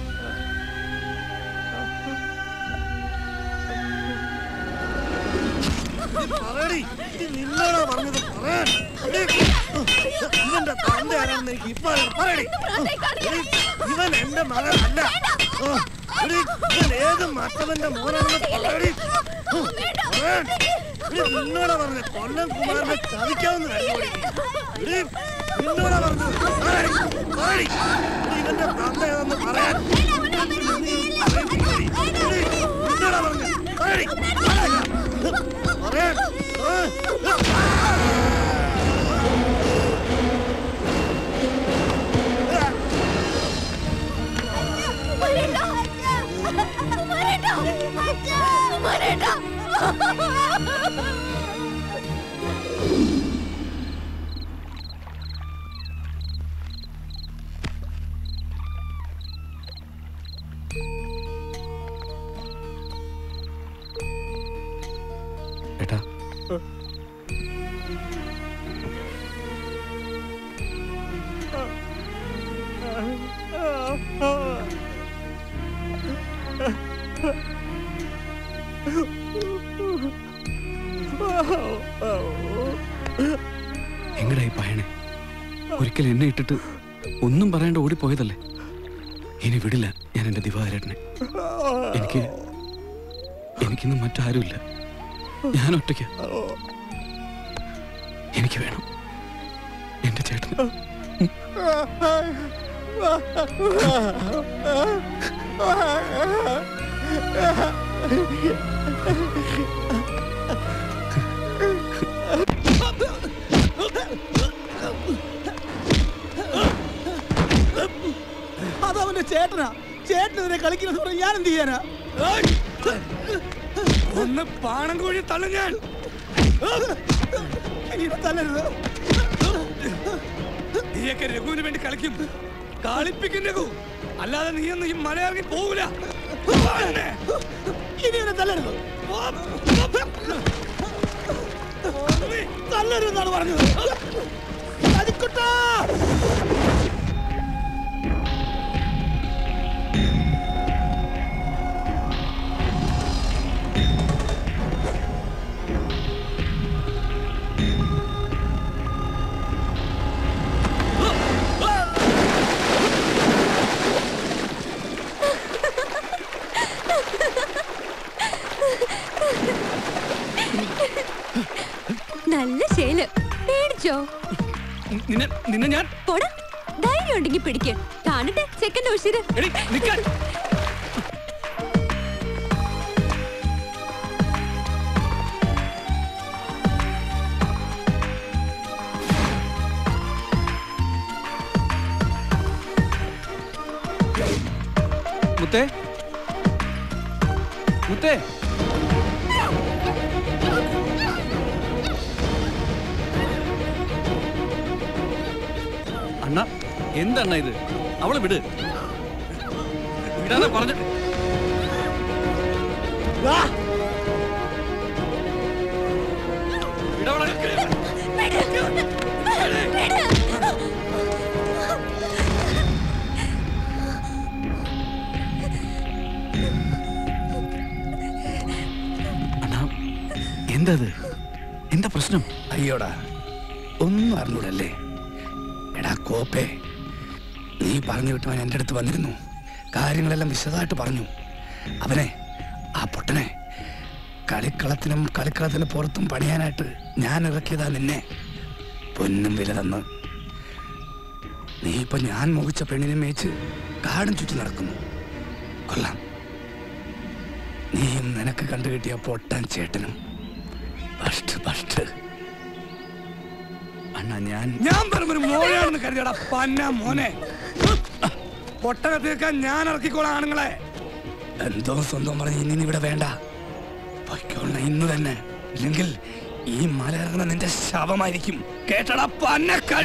നിന്നോടാ പറഞ്ഞത് പറയാൻ എടീ, ഇവന്റെ തന്റെ ആരാണെന്ന് എനിക്ക് ഇപ്പൊ അറിയണം. പറയടി. എടീ, ഇവൻ എന്റെ മകനല്ല ഓ, എടീ, ഇവൻ ഏത് മറ്റവന്റെ മോനാണെന്ന് പറയടി. ഓ, പറയാൻ. എടീ, നിന്നോടാ പറഞ്ഞത് കൊല്ലം കുമാരനെ ചതിക്കാവുന്ന എടീ നിന്നോടാ പറഞ്ഞത് പറയടി, പറയടി. എടീ, ഇവന്റെ തന്ത ഏതെന്ന് പറയാൻ നീ പറയടി. എടീ, നിന്നോടാ പറഞ്ഞത് പറയടി. പറയാൻ എങ്ങടായി പയണേ ഒരിക്കൽ എന്നെ ഇട്ടിട്ട് ഒന്നും പറയാണ്ട് ഓടിപ്പോയതല്ലേ ഇനി വിടില്ല ഞാൻ എന്റെ ദിവാകരേട്ടനെ എനിക്ക് എനിക്കിന്ന് മറ്റാരുമില്ല ഞാൻ ഒറ്റയ്ക്ക് എനിക്ക് വേണം എന്റെ ചേട്ടന് അതവന്റെ ചേട്ടനാ ചേട്ടനെതിരെ കളിക്കുന്നത് പറഞ്ഞ് ഞാൻ എന്ത് ചെയ്യാനാ ഒന്ന് പാണം കോഴി തള്ളു ഞാൻ ഇനി തല്ലരുത് നീയൊക്കെ രഘുവിന് വേണ്ടി കളിക്കും കളിപ്പിക്കും രഘു അല്ലാതെ നീയൊന്നും ഈ മല ഇറങ്ങി പോകൂല ഇനി എന്നെ തല്ലരുത് തല്ലരുതെന്നാണ് പറഞ്ഞത് അരിക്കുട്ടാ നല്ല ശേല് പേടിച്ചോ നിന്നെ നിന്നെ ഞാൻ പോടാ ധൈര്യം ഉണ്ടെങ്കിൽ പിടിക്ക് കാണട്ടെ സെക്കൻഡ് ഉഷിര് മുത്തേ മുത്തേ അണ്ണ എന്തണ്ണ ഇത് അവളെ വിട് വിടാതെ പറഞ്ഞ എന്തത് എന്താ പ്രശ്നം അയ്യോടാ ഒന്നും അറിഞ്ഞൂടല്ലേ എടാ കോപ്പേ നീ പറഞ്ഞു വിട്ടവൻ എൻ്റെ അടുത്ത് വന്നിരുന്നു കാര്യങ്ങളെല്ലാം വിശദമായിട്ട് പറഞ്ഞു അവനെ ആ പൊട്ടനെ കളിക്കളത്തിനും കളിക്കളത്തിന് പുറത്തും പണിയാനായിട്ട് ഞാൻ ഇറക്കിയതാ നിന്നെ പൊന്നും വില തന്ന് നീ ഇപ്പൊ ഞാൻ മോഹിച്ച പെണ്ണിനെ മേച്ച് കാടും ചുറ്റി നടക്കുന്നു കൊള്ളാം നീയും നിനക്ക് കണ്ടുകിട്ടിയ പൊട്ടൻ ചേട്ടനും ബസ്റ്റ് ബസ്റ്റ് അണ്ണാ ഞാൻ ഞാൻ വെറും മോഴാണെന്ന് കരുതിയടാ പന്ന മോനെ പൊട്ടനെ തീർക്കാൻ ഞാൻ ഇറക്കിക്കോളാം ആണുങ്ങളെ എന്തോ സ്വന്തം പറഞ്ഞ് ഇനി ഇവിടെ വേണ്ട പൊയ്ക്കോളണ ഇന്ന് തന്നെ ഇല്ലെങ്കിൽ ഈ മല ഇറങ്ങുന്ന നിന്റെ ശവമായിരിക്കും കേട്ടടാ പന്നക്കൾ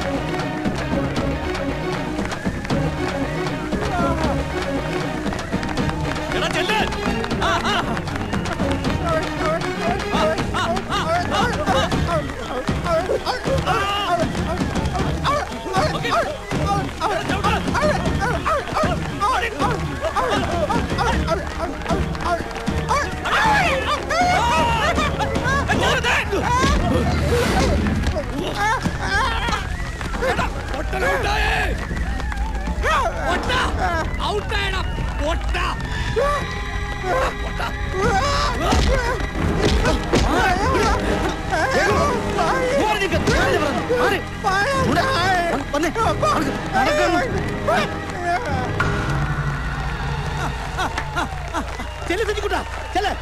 ഔട്ടായടാ പൊട്ട ചെല്ല് സജിക്കുട്ടാ ചെല്ല്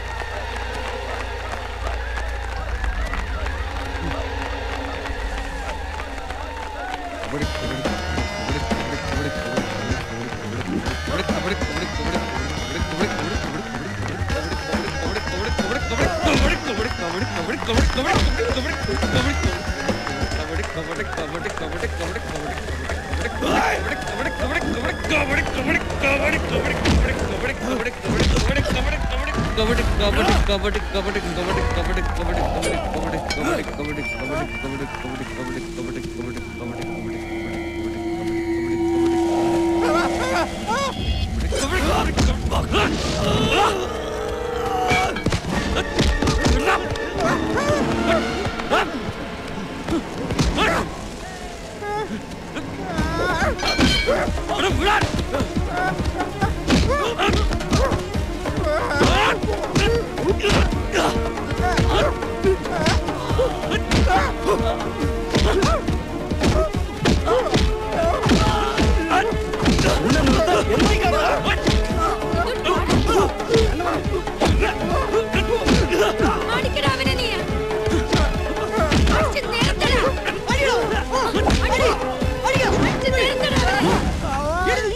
അടിക്കടാ അവനെ നീ അടിച്ച് നിരത്തടാ. അടി. അടിച്ച് നിരത്തടാ അവനെ.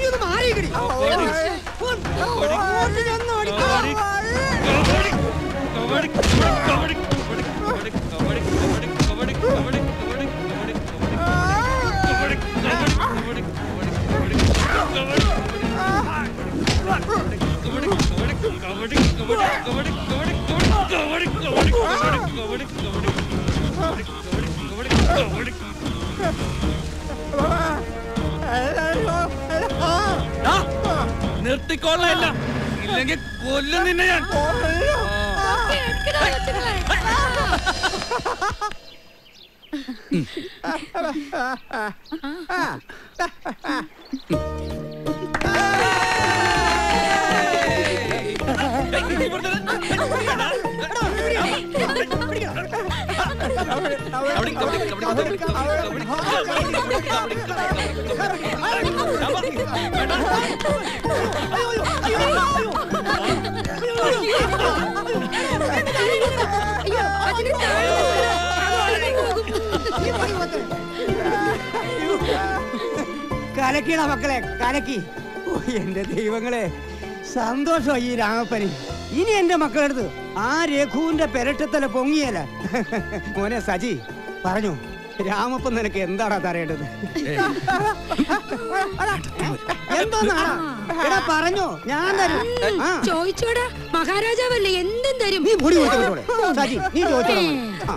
നിർത്തിക്കൊള്ളല്ല ഇല്ലെങ്കിൽ കൊല്ലും നിന്നെ ഞാൻ അടിക്കടാ കൊച്ചുങ്ങളെ. അയ്യോ, അതിന് താഴെ കലക്കിട മക്കളെ കലക്കി ഓ, എന്റെ ദൈവങ്ങളെ സന്തോഷമായി ഈ രാമപ്പന് ഇനി എന്റെ മക്കളെടുത്ത് ആ രഘുവിന്റെ പെരട്ടത്തല പൊങ്ങിയല മോനെ സജി പറഞ്ഞു രാമപ്പൻ നിനക്ക് എന്താടാ തരേണ്ടത് എന്തോന്നാടാ എടാ പറഞ്ഞോ ഞാൻ തരും ആ ചോദിച്ചോടാ മഹാരാജാവല്ലേ എന്തും തരും നീ പൊടി കൊടുത്ത് വിട്ടോളെ. സജി, നീ ചോദിച്ചോടാ മോനെ. ആ.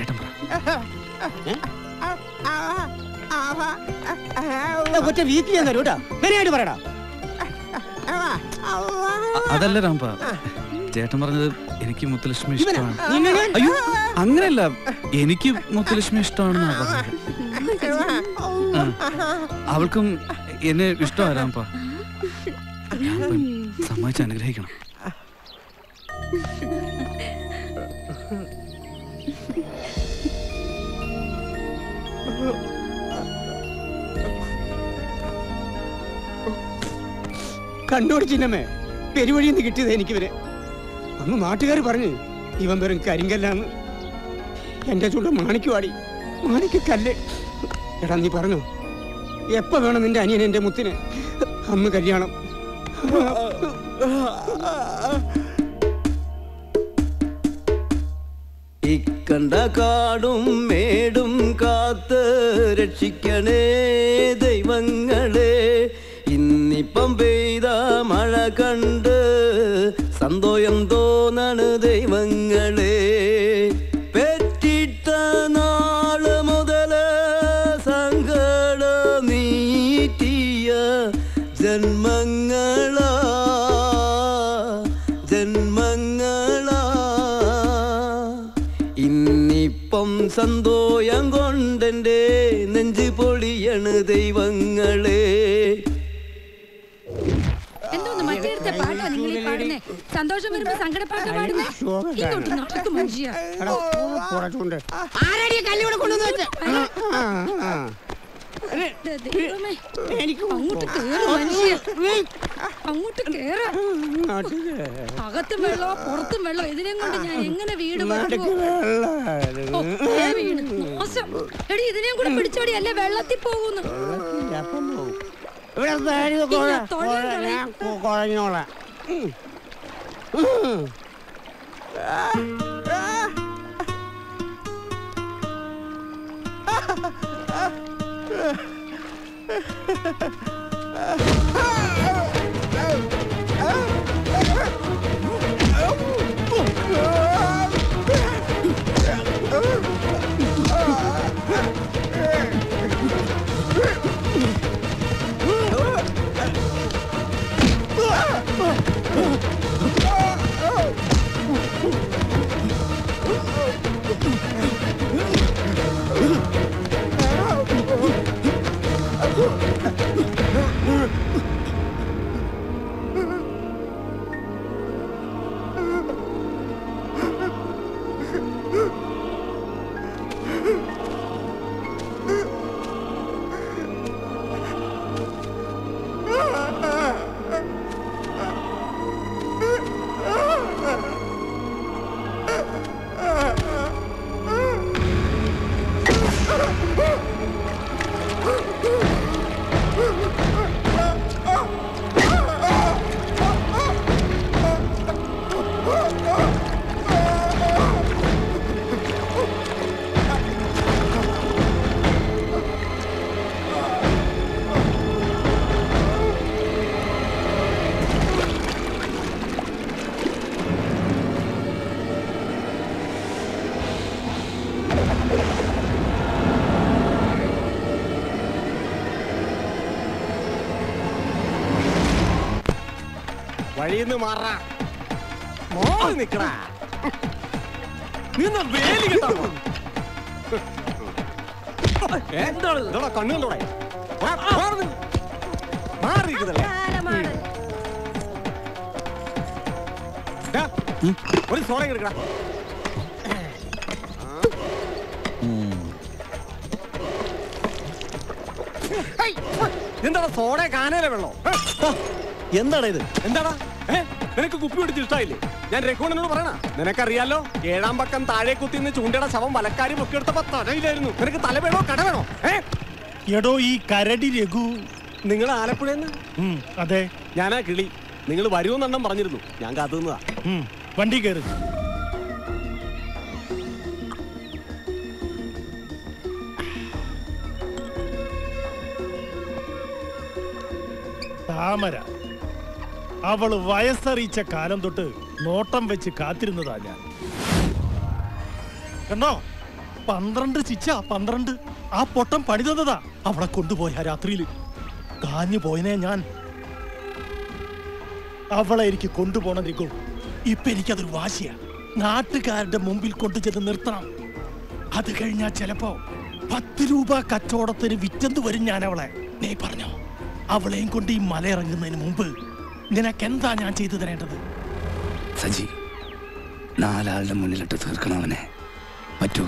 ഏ, ഒറ്റ വീക്ക് ഞാൻ തരൂ കേട്ടാ മെനയായിട്ട് പറയടാ അതല്ല രാംപ ചേട്ടൻ പറഞ്ഞത് എനിക്ക് മുത്തലക്ഷ്മി ഇഷ്ടമാണ് നിന്നെ ഞാൻ- അയ്യോ അങ്ങനെയല്ല എനിക്ക് മുത്തലക്ഷ്മി ഇഷ്ടമാണെന്നാ പറഞ്ഞത് ആ, അവൾക്കും എന്നെ ഇഷ്ടമാണ് രാംപ രാംപൻ സമ്മതിച്ച് അനുഗ്രഹിക്കണം കണ്ടോടി ചിന്നമ്മേ പെരുവഴിയിൽ നിന്ന് കിട്ടിയത് എനിക്കിവരെ അന്ന് നാട്ടുകാർ പറഞ്ഞു ഇവൻ വെറും കരിങ്കല്ലാന്ന് എന്റെ ചുണ്ട മാണിക്കുവാടി മാണിക്കല്ല് എടാ നീ പറഞ്ഞു എപ്പ വേണം നിന്റെ അനിയൻ എന്റെ മുത്തിന് അന്ന് കല്യാണം ഇക്കണ്ട കാടും മേടും കാത്ത് രക്ഷിക്കണേ ദൈവങ്ങളെ ഇന്നിപ്പം പെയ്ത മഴ കണ്ട് സന്തോഷം തോന്നണ് ദൈവങ്ങളെ പെറ്റിട്ട നാള് മുതല് സങ്കടം നീറ്റിയ ജന്മങ്ങളാ ജന്മങ്ങളാ ഇന്നിപ്പം സന്തോഷം കൊണ്ടെന്റെ നെഞ്ച് പൊളിയണ് ദൈവങ്ങളെ സന്തോഷം വരുമ്പോ സങ്കടപ്പാട്ട് പാടുന്നേ ഇങ്ങോട്ട് നടക്കും മനുഷ്യ എടാ, പോടാ ചൂണ്ട. ആരാടി ഈ കല്ല് ഇവിടെ കൊണ്ടുവന്ന് വെച്ചേ? ആ, ആ, ആ. ദേ, ദൈവമേ. അങ്ങോട്ട് കേറ് മനുഷ്യ അങ്ങോട്ട് കേറ് അകത്തും വെള്ളോ പുറത്തും വെള്ളോ ഇതിനെയും കൊണ്ട് ഞാൻ എങ്ങനെ വീട് വെക്കുവോ? ഓ, ദേ വീണ്. മോശം. എടി ഇതിനെയും കൂടെ പിടിച്ചോടി അല്ലേ വെള്ളത്തിൽ പോകുന്നു ഇവിടെ താഴെ ഇല്ല, കൊഴ- തൊഴിൽ കൊഴ- കളി. ഞാൻ കൊ- കുഴഞ്ഞോളാം ഉം. ഉം. വഴിന്ന് മാറാ മോള് നിക്കടാ നിന്ന് വേലി കേട്ടോ എന്താണ് ഇതോടാ കണ്ണു കണ്ടോടെ മാറിയിരിക്കുന്നല്ലേ ഒരു സോറ എടുക്കടാ എന്താടാ സോഡ കാനയിലെ വെള്ളോ എന്താടാ ഇത് എന്താടാ ഏ? നിനക്ക് കുപ്പി പിടിച്ച് ഇഷ്ടായില്ലേ ഞാൻ രഘുവണനോട് പറയണ നിനക്കറിയാലോ ഏഴാം പക്കം താഴെ കുത്തിന്ന് ചൂണ്ടയുടെ ശവം വലക്കാരി പൊക്കിയെടുത്തപ്പോ തലയിലായിരുന്നു നിനക്ക് തല വേണോ കട വേണോ ഏ എടോ ഈ കരടി രഘു നിങ്ങൾ ആലപ്പുഴന്ന് അതെ ഞാനാ കിളി നിങ്ങൾ വരുമെന്നെണ്ണം പറഞ്ഞിരുന്നു ഞാൻ കാത്തുന്നതാ ഉം, വണ്ടി കയറി താമര അവള് വയസ്സറിയിച്ച കാലം തൊട്ട് നോട്ടം വെച്ച് കാത്തിരുന്നതാ ഞാൻ കണ്ടോ പന്ത്രണ്ട് ചിച്ച പന്ത്രണ്ട് ആ പൊട്ടം പണി തന്നതാ അവളെ കൊണ്ടുപോയ രാത്രിയിൽ കാഞ്ഞു പോയനെ ഞാൻ അവളെ എനിക്ക് കൊണ്ടുപോകണം നിൽക്കും ഇപ്പൊ എനിക്കതൊരു വാശിയാ നാട്ടുകാരുടെ മുമ്പിൽ കൊണ്ടുചെന്ന് നിർത്തണം അത് കഴിഞ്ഞാ ചിലപ്പോ പത്ത് രൂപ കച്ചവടത്തിന് വിറ്റെന്ന് വരും ഞാൻ അവളെ നീ പറഞ്ഞോ അവളെയും കൊണ്ട് ഈ മല ഇറങ്ങുന്നതിന് മുമ്പ് നിനക്കെന്താ ഞാൻ ചെയ്തു തരേണ്ടത് സജി നാലാളുടെ മുന്നിലിട്ട് തീർക്കണം അവനെ പറ്റൂ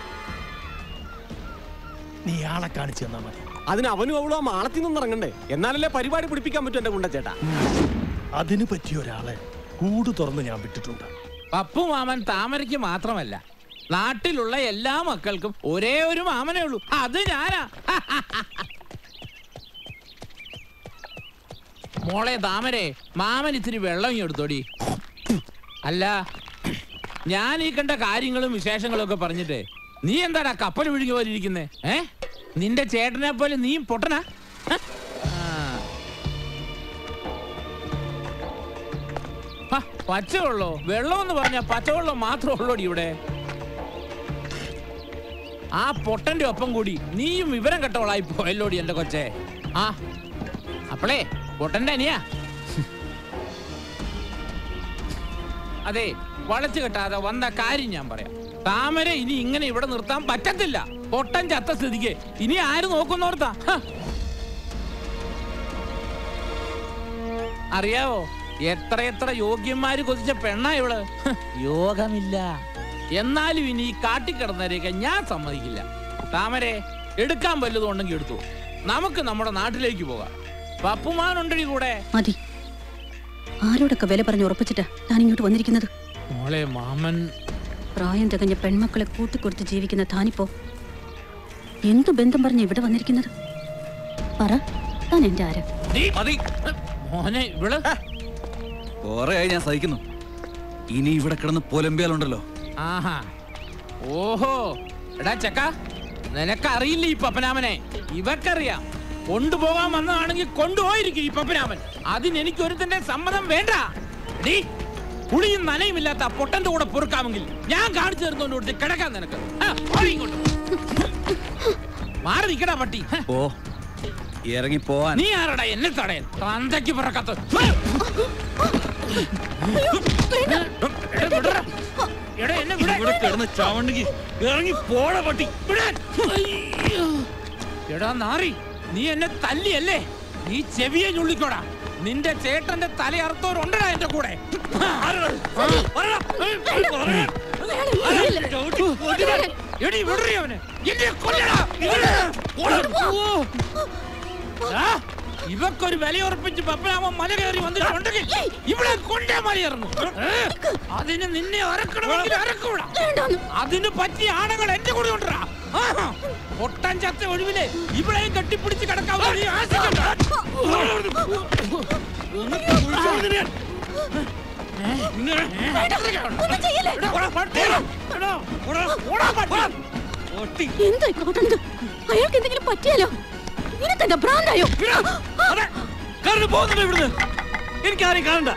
നീ ആളെ കാണിച്ചു തന്നാ മതി അതിന് അവനും അവളും ആ മാളത്തിൽ നിന്ന് ഇറങ്ങണ്ടേ എന്നാലല്ലേ പരിപാടി പിടിപ്പിക്കാൻ പറ്റും എന്റെ ഗുണ്ടച്ചേട്ടാ അതിന് പറ്റിയ ഒരാളെ കൂട് തുറന്ന് ഞാൻ വിട്ടിട്ടുണ്ട് പപ്പു മാമൻ താമരയ്ക്ക് മാത്രമല്ല നാട്ടിലുള്ള എല്ലാ മക്കൾക്കും ഒരേ ഒരു മാമനേ ഉള്ളൂ അത് ഞാനാ മോളെ താമരെ മാമൻ ഇത്തിരി വെള്ളം ഇങ്ങ് എടുത്തോടി അല്ല ഞാൻ ഈ കണ്ട കാര്യങ്ങളും വിശേഷങ്ങളും ഒക്കെ പറഞ്ഞിട്ട് നീ എന്താടാ കപ്പൽ വിഴുങ്ങി പോലെ ഇരിക്കുന്നേ ഏ നിന്റെ ചേട്ടനെ പോലെ നീയും പൊട്ടനാ ഹ? ആ. ഹ, പച്ചവെള്ളോ വെള്ളം എന്ന് പറഞ്ഞാ പച്ചവെള്ളം മാത്രമേ ഉള്ളൂടി ഇവിടെ ആ പൊട്ടന്റെ ഒപ്പം കൂടി നീയും വിവരം കെട്ടവളായി പോയല്ലോടി എന്റെ കൊച്ചെ ആ അപ്പളേ പൊട്ടന്റെ അനിയാ അതെ വളച്ചു കെട്ടാതെ വന്ന കാര്യം ഞാൻ പറയാം താമര ഇനി ഇങ്ങനെ ഇവിടെ നിർത്താൻ പറ്റത്തില്ല പൊട്ടൻ ചത്ത സ്ഥിതിക്ക് ഇനി ആര് നോക്കുന്നോർത്താ ഹ. അറിയാവോ എത്ര എത്ര യോഗ്യന്മാര് കൊതിച്ച പെണ്ണാ ഇവള് ഹ്, യോഗമില്ല എന്നാലും ഇനി ഈ കാട്ടിക്കിടന്നവരെയൊക്കെ ഞാൻ സമ്മതിക്കില്ല താമരെ എടുക്കാൻ വല്ലതും ഉണ്ടെങ്കിൽ എടുത്തു നമുക്ക് നമ്മുടെ നാട്ടിലേക്ക് പോകാം പപ്പുമാനുണ്ടടി കൂടെ മതി ആരോടൊക്കെ വില പറഞ്ഞ് ഉറപ്പിച്ചിട്ടാ താൻ ഇങ്ങോട്ട് വന്നിരിക്കുന്നത് മോളെ മാമൻ പ്രായം തികഞ്ഞ പെൺമക്കളെ കൂട്ടിക്കൊടുത്ത് ജീവിക്കുന്ന താനിപ്പോ എന്തു ബന്ധം പറഞ്ഞ് ഇവിടെ വന്നിരിക്കുന്നത് പറ താൻ എന്റെ ആരാ മോനെ ഇവള് കൊറേയായി ഞാൻ സഹിക്കുന്നു ഇനി ഇവിടെ കിടന്ന് പൊലമ്പിയാലുണ്ടല്ലോ ആഹാ ഓഹോ എടാ ചക്ക നിനക്കറിയില്ല ഈ പപ്പനാമനെ ഇവക്കറിയാം കൊണ്ടുപോകാൻ വന്നതാണെങ്കിൽ കൊണ്ടുപോയിരിക്കും ഈ പപ്പനാമൻ അതിന് എനിക്ക് ഒരുത്തന്റെ സമ്മതം വേണ്ട ഡീ, പുളിയും നനയുമില്ലാത്ത ആ പൊട്ടന്റെ കൂടെ പൊറുക്കാമെങ്കിൽ ഞാൻ കാണിച്ചു തരുന്നോണ്ട് കൊടുത്ത് കിടക്കാൻ നിനക്ക് ആ, ഓടി ഇങ്ങോട്ട്. മാറി നിക്കടാ പട്ടി ഹ, ഓ ഇറങ്ങി പോവാൻ നീ ആരടാ എന്നെ തടയാൻ തന്തയ്ക്ക് പിറക്കത്ത് ഇവിടെ കിടന്ന് ചാവണ്ടെങ്കിൽ ഇറങ്ങി പോട പട്ടി വിടാൻ. അയ്യോ. എടാ നാറി നീ എന്നെ തല്ലിയല്ലേ നീ ചെവിയെ ഞുള്ളിക്കോടാ നിന്റെ ചേട്ടന്റെ തല അറുത്തവരുണ്ടടാ എന്റെ കൂടെ ആരെടാ? ആ, പറയടാ. ഏയ്, പറയടാ. എടി വിടറി അവനെ എന്നെ കൊല്ലടാ വിടടാ. ഓടാ. ആ, ഇവക്കൊരു വിലയുറപ്പിച്ച് പപ്പനാമ മല കയറി വന്നിട്ടുണ്ടെങ്കിൽ ഇവിടെ കൊണ്ടേ മലയേറുന്നു ഏ, അതിന് നിന്നെ അറക്കണമെങ്കിൽ അറക്കൂടാ അതിന് പറ്റിയ ആണുങ്ങൾ എന്റെ കൂടെ കൊണ്ടുവരാ ആഹാ. ഒട്ടൻ ചത്ത ഒഴിവില് ഇവിടെയും കെട്ടിപ്പിടിച്ച് കിടക്കാവുന്ന നീ ആശിക്കണ്ട. ഏ, ഇങ്ങനെ, ഏ, എടാ, ഓടാ, പട്ടി. എടാ, ഓടാ, ഓടാ, പട്ടി. എന്തായി കാട്ടുന്നത് അയാൾക്ക് എന്തെങ്കിലും പറ്റിയാലോ നിനക്കെന്താ ഭ്രാന്തായോ കാരണം പോകുന്നില്ല ഇവിടുന്ന് എനിക്ക് ആരെയും കാണണ്ട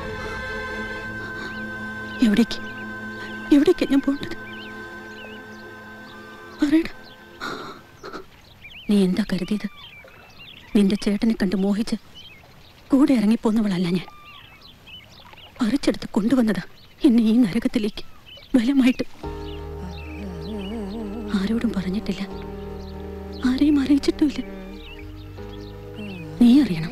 എവിടേക്ക് എവിടേക്കാ ഞാൻ പോകേണ്ടത് പറയടാ നീ എന്താ കരുതിയത് നിന്റെ ചേട്ടനെ കണ്ട് മോഹിച്ച് കൂടെ ഇറങ്ങിപ്പോന്നവളല്ല ഞാൻ പറിച്ചെടുത്ത് കൊണ്ടുവന്നതാ എന്നെ ഈ നരകത്തിലേക്ക് ബലമായിട്ട് ആരോടും പറഞ്ഞിട്ടില്ല ആരെയും അറിയിച്ചിട്ടുമില്ല നീ അറിയണം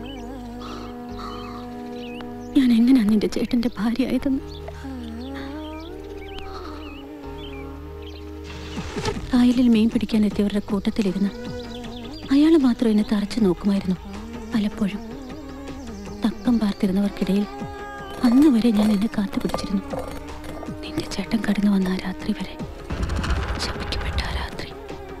ഞാൻ എങ്ങനെയാ നിന്റെ ചേട്ടന്റെ ഭാര്യ ആയതെന്ന് കായലിൽ മീൻ പിടിക്കാൻ എത്തിയവരുടെ കൂട്ടത്തിലിരുന്ന് അയാൾ മാത്രം എന്നെ തറച്ചു നോക്കുമായിരുന്നു പലപ്പോഴും തക്കം പാർത്തിരുന്നവർക്കിടയിൽ അന്ന് വരെ ഞാൻ എന്നെ കാത്തു പിടിച്ചിരുന്നു നിന്റെ ചേട്ടൻ കടന്നു വന്ന ആ രാത്രി വരെ ശപിക്കപ്പെട്ട ആ രാത്രി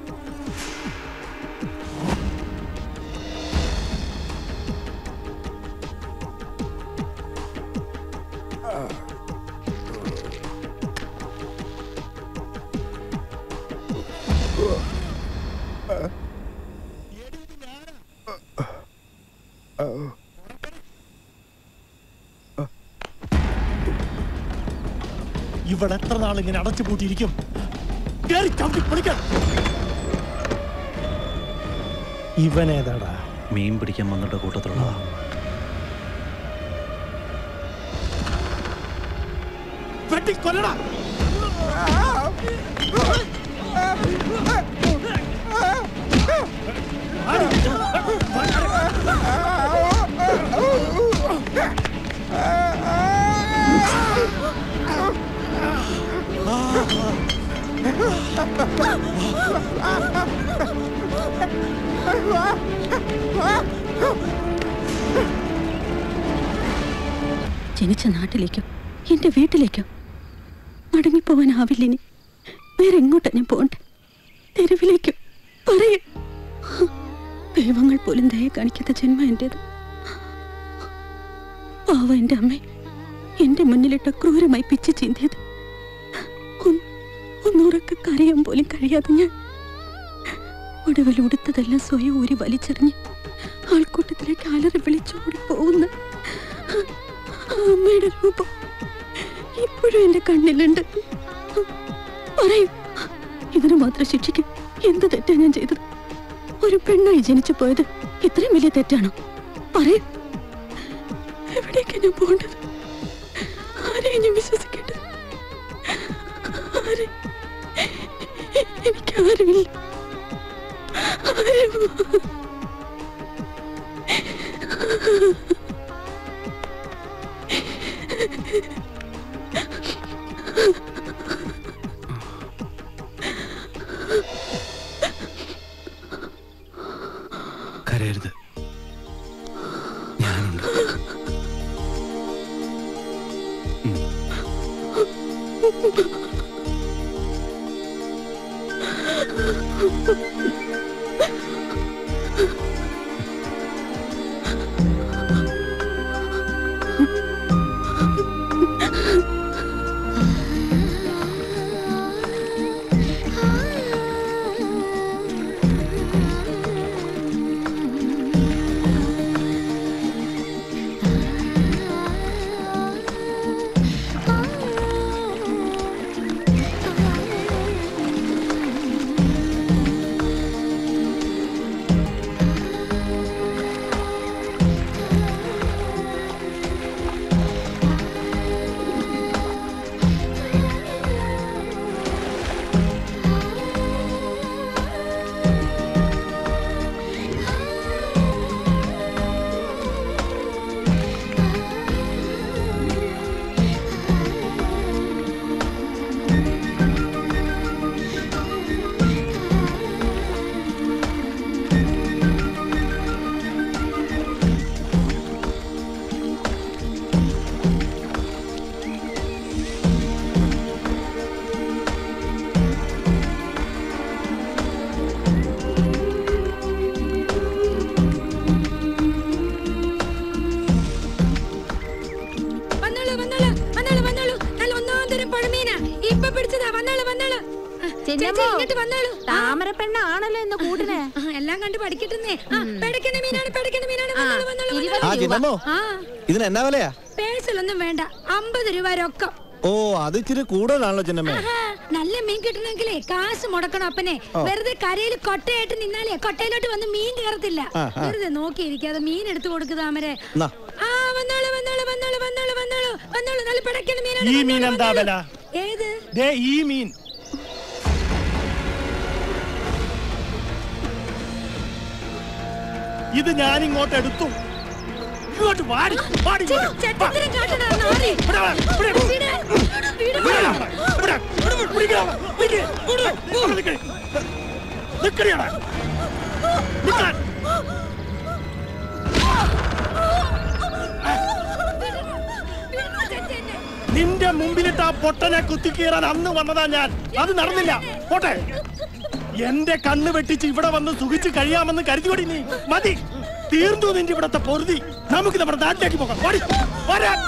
ഇവിടെ എത്ര നാൾ ഇങ്ങനെ അടച്ചു പൂട്ടിയിരിക്കും കേറി ചവിട്ടി പൊളിക്കാൻ ഇവനേതാടാ മീൻ പിടിക്കാൻ വന്നിട്ട് കൂട്ടത്തിലുള്ള വെട്ടി കൊല്ലടാ ജനിച്ച നാട്ടിലേക്കോ എന്റെ വീട്ടിലേക്കോ മടങ്ങിപ്പോവാനാവില്ല ഇനി വേറെ എങ്ങോട്ടാ ഞാൻ പോകണ്ടേ തെരുവിലേക്കോ പറയേ ദൈവങ്ങൾ പോലും ദയ കാണിക്കാത്ത ജന്മ എന്റേത് പാവ എന്റെ അമ്മ എന്റെ മുന്നിലിട്ട് ക്രൂരമായി പിച്ച് ചീന്തിയത് ഒന്ന് ഒന്നുറക്കെ കരയാൻ പോലും കഴിയാതെ ഞാൻ ഒടുവിൽ ഉടുത്തതെല്ലാം സ്വയം ഊരി വലിച്ചെറിഞ്ഞ് ആൾക്കൂട്ടത്തിലേക്ക് അലറി വിളിച്ചോടി പോകുന്ന ആ അമ്മയുടെ രൂപം ഇപ്പോഴും എന്റെ കണ്ണിലുണ്ട് പറയൂ ഇതിന് മാത്രം ശിക്ഷിക്കും എന്ത് തെറ്റാ ഞാൻ ചെയ്തത് ഒരു പെണ്ണായി ജനിച്ചു പോയത് ഇത്രയും വലിയ തെറ്റാണോ പറയൂ എവിടേക്കാ ഞാൻ പോകേണ്ടത് ആരെയും ഞാൻ വിശ്വസിക്കേണ്ടത് ആരെ എനിക്ക് ആരുമില്ല ആരും വന്നോളൂ വന്നോളൂ വന്നോളൂ വന്നോളൂ നല്ല ഒന്നാം തരം പഴമീന ഇപ്പൊ പിടിച്ചതാ വന്നോളൂ വന്നോളൂ ആ, ചേച്ചി ഇങ്ങോട്ട് വന്നോളൂ താമര പെണ്ണാണല്ലോ ഇന്ന് കൂട്ടിനെ ആ, എല്ലാം കണ്ട് പഠിക്കട്ടെ ആ പെടക്കണ മീനാണ് പെടക്കണ മീനാണ് വന്നോളൂ വന്നോളൂ ആ ചിന്നമ്മോ ആ ഇതിന് എന്നാ വിലയാ പേഴ്സിലൊന്നും വേണ്ട അമ്പത് രൂപ രൊക്കം ഓ അത് ഇച്ചിരി കൂടുതലാണല്ലോ ചിന്നമ്മേ ആഹാ, നല്ല മീൻ കിട്ടണമെങ്കിലേ കാശ് മുടക്കണം അപ്പനെ ഓ. വെറുതെ കരയിൽ കൊട്ടയായിട്ട് നിന്നാലേ കൊട്ടയിലോട്ട് വന്ന് മീൻ കയറത്തില്ല ആ, ആ. വെറുതെ നോക്കിയിരിക്കാതെ മീൻ എടുത്തു കൊടുക്കുക താമരെ എന്നാ ആ വന്നോളൂ വന്നോളൂ വന്നോളൂ വന്നോളൂ വന്നോളൂ വന്നോളൂ നല്ല പിടക്കണ മീനാണ് ഈ മീൻ വന്നോളൂ, എന്താ വില വന്നോളൂ. ഏത് ദേ ഈ മീൻ ഇത് ഞാൻ ഇങ്ങോട്ട് എടുത്തു ഇങ്ങോട്ട് വാടി വാടി ഇങ്ങോട്ട്. ചെറ്റത്തരം കാട്ടണ നാറി. ഇവിടെ വാ, ഇവിടെ വാ. വീട്, വീട്, ഇവിടെ വീട്. വാ, ഇവിടെ, ഇവിടെ പിടിക്കണം. നിക്ക്, അവിടെ നിക്ക്. നിക്കടിയടാ. നിക്കാൻ. നിന്റെ മുമ്പിലിട്ട് ആ പൊട്ടനെ കുത്തിക്കീറാൻ അന്ന് വന്നതാ ഞാൻ അത് നടന്നില്ല പോട്ടെ എന്റെ കണ്ണ് വെട്ടിച്ച് ഇവിടെ വന്ന് സുഖിച്ച് കഴിയാമെന്ന് കരുതിയോടി നീ മതി തീർന്നു നിന്റെ ഇവിടത്തെ പൊറുതി നമുക്ക് നമ്മുടെ നാട്ടിലേക്ക് പോകാം ഓടി വരാൻ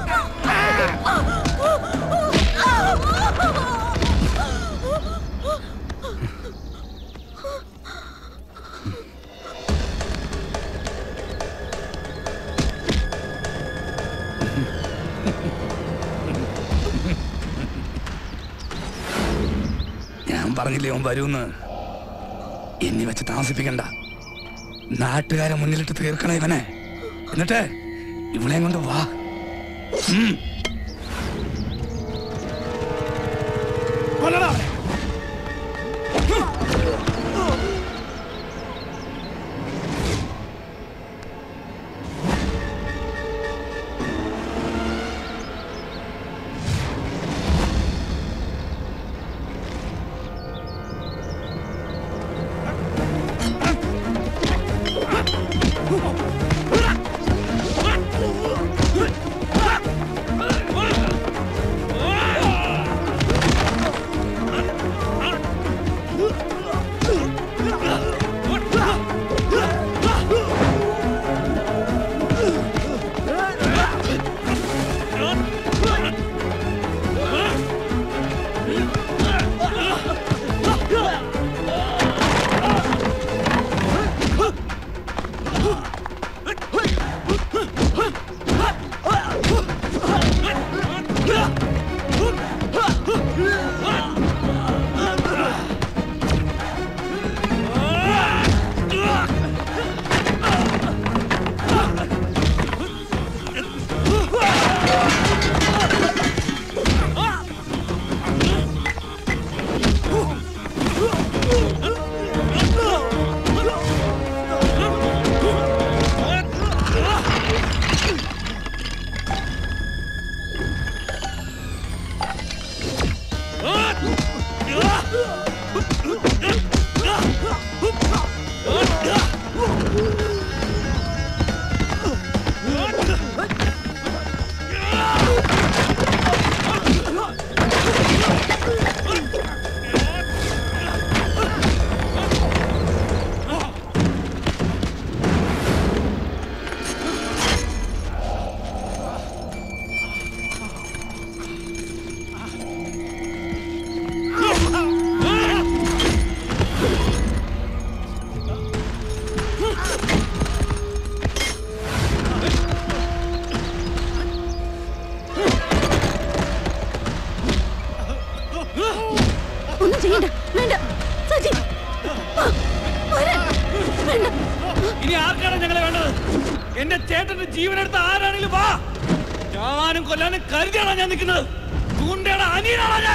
ഞാൻ പറഞ്ഞില്ലേ അവൻ വരൂന്ന് എന്നെ വെച്ച് താമസിപ്പിക്കണ്ട നാട്ടുകാരെ മുന്നിലിട്ട് തീർക്കണ ഇവനെ എന്നിട്ട് ഇവളെ കൊണ്ട് വാ ഉം. കൊല്ലടാ അവനെ. ആ എന്റെ ചേട്ടന്റെ ജീവനെടുത്ത ആരാണെങ്കിലും വാ ചാവാനും കൊല്ലാനും കരുതിയാണോ ഞാൻ നിൽക്കുന്നത് ചൂണ്ടയുടെ അനിയനാണോ ഞാൻ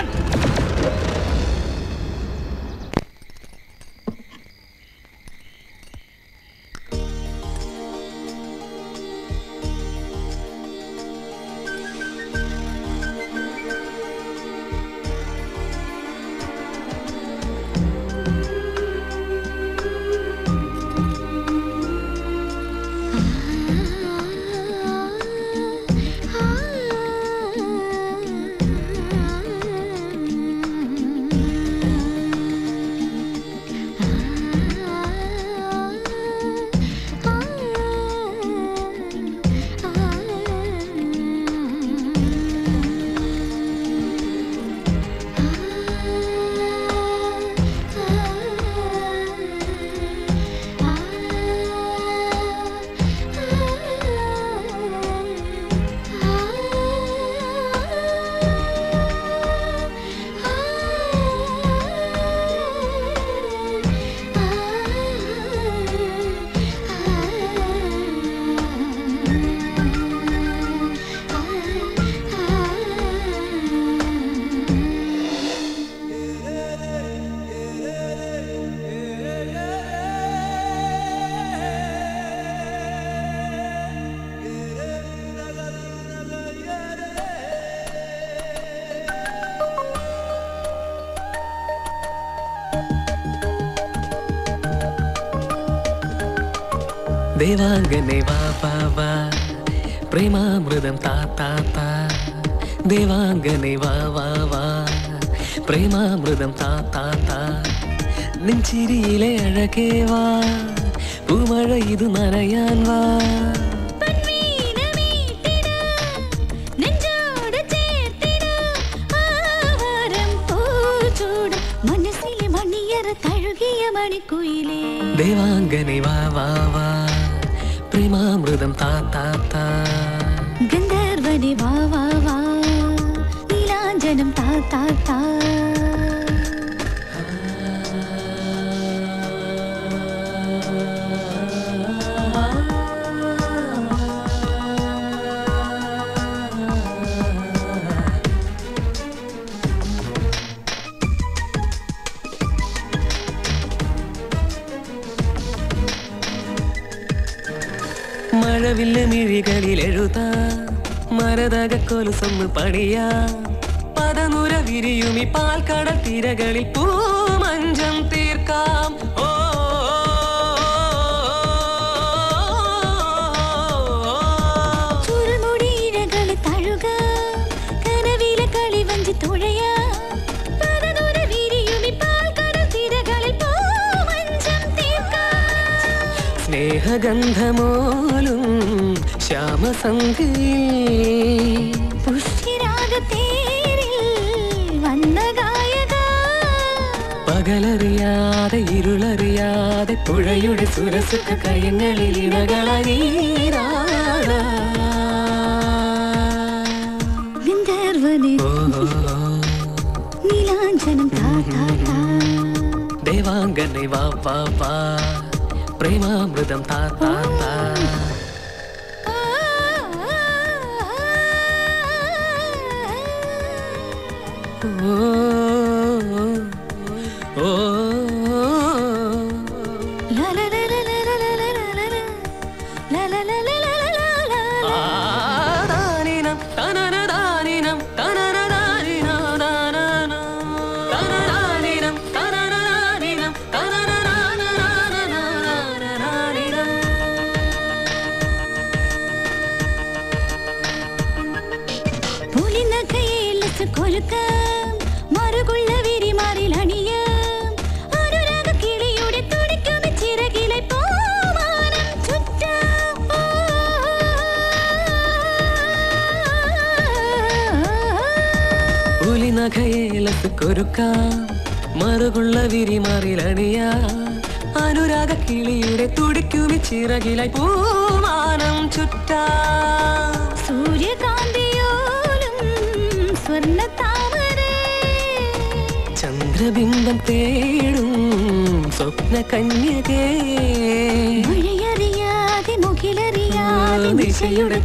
ദേവാംഗനെ വാ വാ വാ പ്രേമാമൃതം താ താ താ ദേവാംഗനെ വാ വാ വാ പ്രേമാമൃതം താ താ താ നെഞ്ചിരിയിലെ അഴകേ വാ പൂമഴ ഇത് നനയാൻ വാ നെഞ്ചോട് ചേർത്തിട ആഹാരം പൂച്ചൂട് മനസ്സിലെ മണിയറ തഴുകിയ മണിക്കുയിലേ ദേവാംഗനെ വാ വാ വാ പ്രേമാമൃതം താ താ താ ഗന്ധർവനെ വാ വാ വാ നീലാഞ്ജനം താ താ താ മഴവില്ല് മിഴികളിൽ എഴുതാ മരതക കൊലുസൊന്ന് പണിയാ പതനുര വിരിയുമി പാൽക്കടൽ തിരകളിൽ പൂമഞ്ചം തീർക്കാം ഓ ചുരുൾമുടിയിഴകള് തഴുക കനവിലെ കളിവഞ്ചി തുഴയാ പരനുര വിരിയുമി പാൽക്കടൽ തിരകളിൽ പൂമഞ്ചം തീർക്കാം സ്നേഹഗന്ധമോലും ശ്യാമസന്ധിയിൽ പുഷ്യരാഗത്തേരിൽ വന്ന ഗായക പകലറിയാതെ ഇരുളറിയാതെ പുഴയുടെ സുരസുഖ കയങ്ങളിൽ ഇണകളീരാട ഗന്ധർവനെ നീലാഞ്ജനം താ താ താ ദേവാംഗനെ വാ വാ വാ പ്രേമാമൃതം താ താ താ ഓ ഓ ലാ ലാ ലാ ലാ ലാ ലാ ലാ ലാ ലാ ലാ. ലാ ലാ ലാ ലാ ലാ ലാ ലാ ലാ ലാ. താനിനം തനനദാനിനം തനനദാനിനോ ദാനനോ. തനനാനിനം തനനദാനിനം തനനദാനനാനനോ ദാനനാനിനം. പുലിനഖയേലസ് കൊലുക്കാം മറുകുള്ള വിരിമാറിൽ അണിയാം അനുരാഗ കിളിയുടെ തുടിക്കും ചിറകിലെ പൂമാനം ചുറ്റാം പുലിനഖയേലത്ത് കൊരുക്കാം മറുകുള്ള വിരിമാറിലണിയാ അനുരാഗ കിളിയുടെ തുടിക്കുമി ചിറകിലായി പൂമാനം ചുറ്റാ സൂര്യകാന്തിയോലും സ്വർണ്ണ താമര ചന്ദ്രബിംബം തേടും സ്വപ്ന കന്യകേ മഴയറിയാതെ മുകിലറിയാതെ നിശയുടെ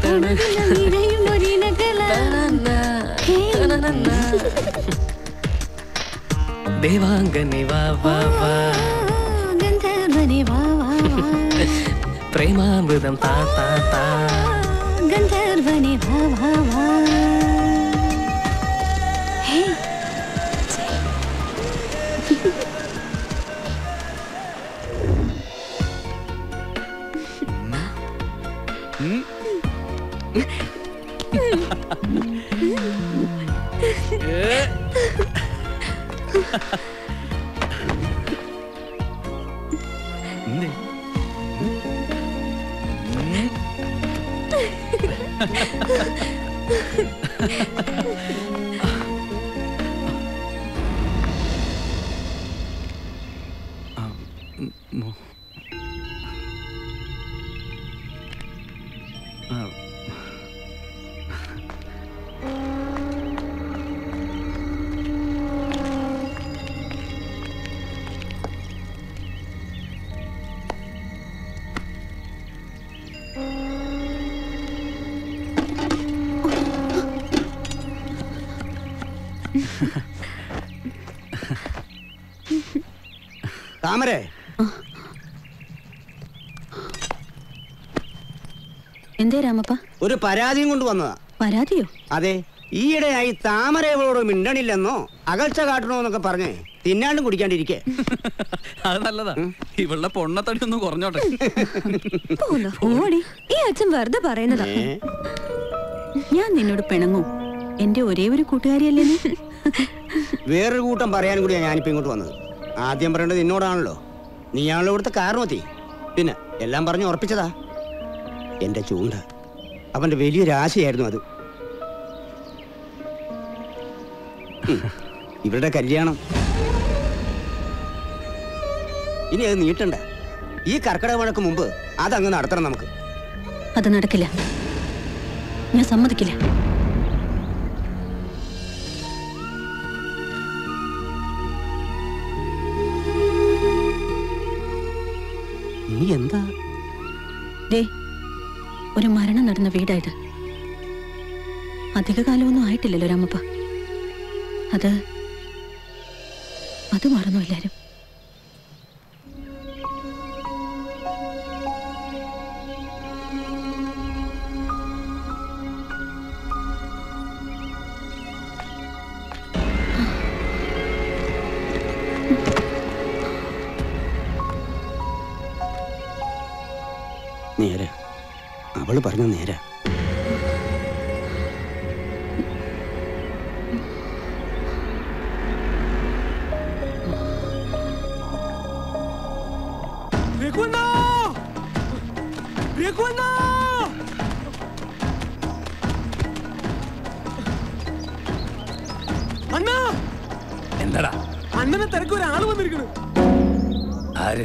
ദേവാംഗനെ വാ വാ വാ ഗന്ധർവനെ വാ വാ വാ പ്രേമാമൃതം താ താ താ ഗന്ധർവനെ വാ വാ വാ ഹേ താമരേ എന്തേ രാമപ്പ ഒരു പരാതിയും കൊണ്ട് വന്നതാ പരാതിയോ അതെ ഈയിടെയായി താമരയോട് മിണ്ടണില്ലെന്നോ അകൽച്ച കാട്ടണോന്നൊക്കെ പറഞ്ഞ് തിന്നാണ്ടും കുടിക്കാണ്ടിരിക്കേ അത് നല്ലതാ ഇവളുടെ പൊണ്ണത്തടി ഒന്ന് കുറഞ്ഞോട്ടെ പോന്നോ, ഓടി ഈ അച്ഛൻ വെറുതെ പറയുന്നതാ ഞാൻ നിന്നോട് പിണങ്ങും എന്റെ ഒരേ ഒരു കൂട്ടുകാരിയല്ലേ നീ വേറൊരു കൂട്ടം പറയാനും കൂടിയാ ഞാനിപ്പോ ഇങ്ങോട്ട് വന്നത് ആദ്യം പറയേണ്ടത് നിന്നോടാണല്ലോ നീയാണല്ലോ ഇവിടുത്തെ കാരണമത്തി പിന്നെ എല്ലാം പറഞ്ഞു ഉറപ്പിച്ചതാ എന്റെ ചൂണ്ട അവന്റെ വലിയൊരു ആശയായിരുന്നു അത് ഉം. ഇവരുടെ കല്യാണം ഇനി അത് നീട്ടണ്ട ഈ കർക്കിടക മഴക്ക് മുമ്പ് അതങ്ങ് നടത്തണം നമുക്ക് അത് നടക്കില്ല ഞാൻ സമ്മതിക്കില്ല നീ എന്താ ദേ ഒരു മരണം നടന്ന വീടായത് അധിക കാലമൊന്നും ആയിട്ടില്ലല്ലോ രാമപ്പ അത് അത് മറന്നു എല്ലാരും നേരെ അവള് പറഞ്ഞ നേരെ രഘുവണ്ണാ! രഘുവണ്ണാ! അണ്ണാ എന്താടാ അണ്ണനെ തിരക്ക് ഒരാള് വന്നിരിക്കണ് ആര്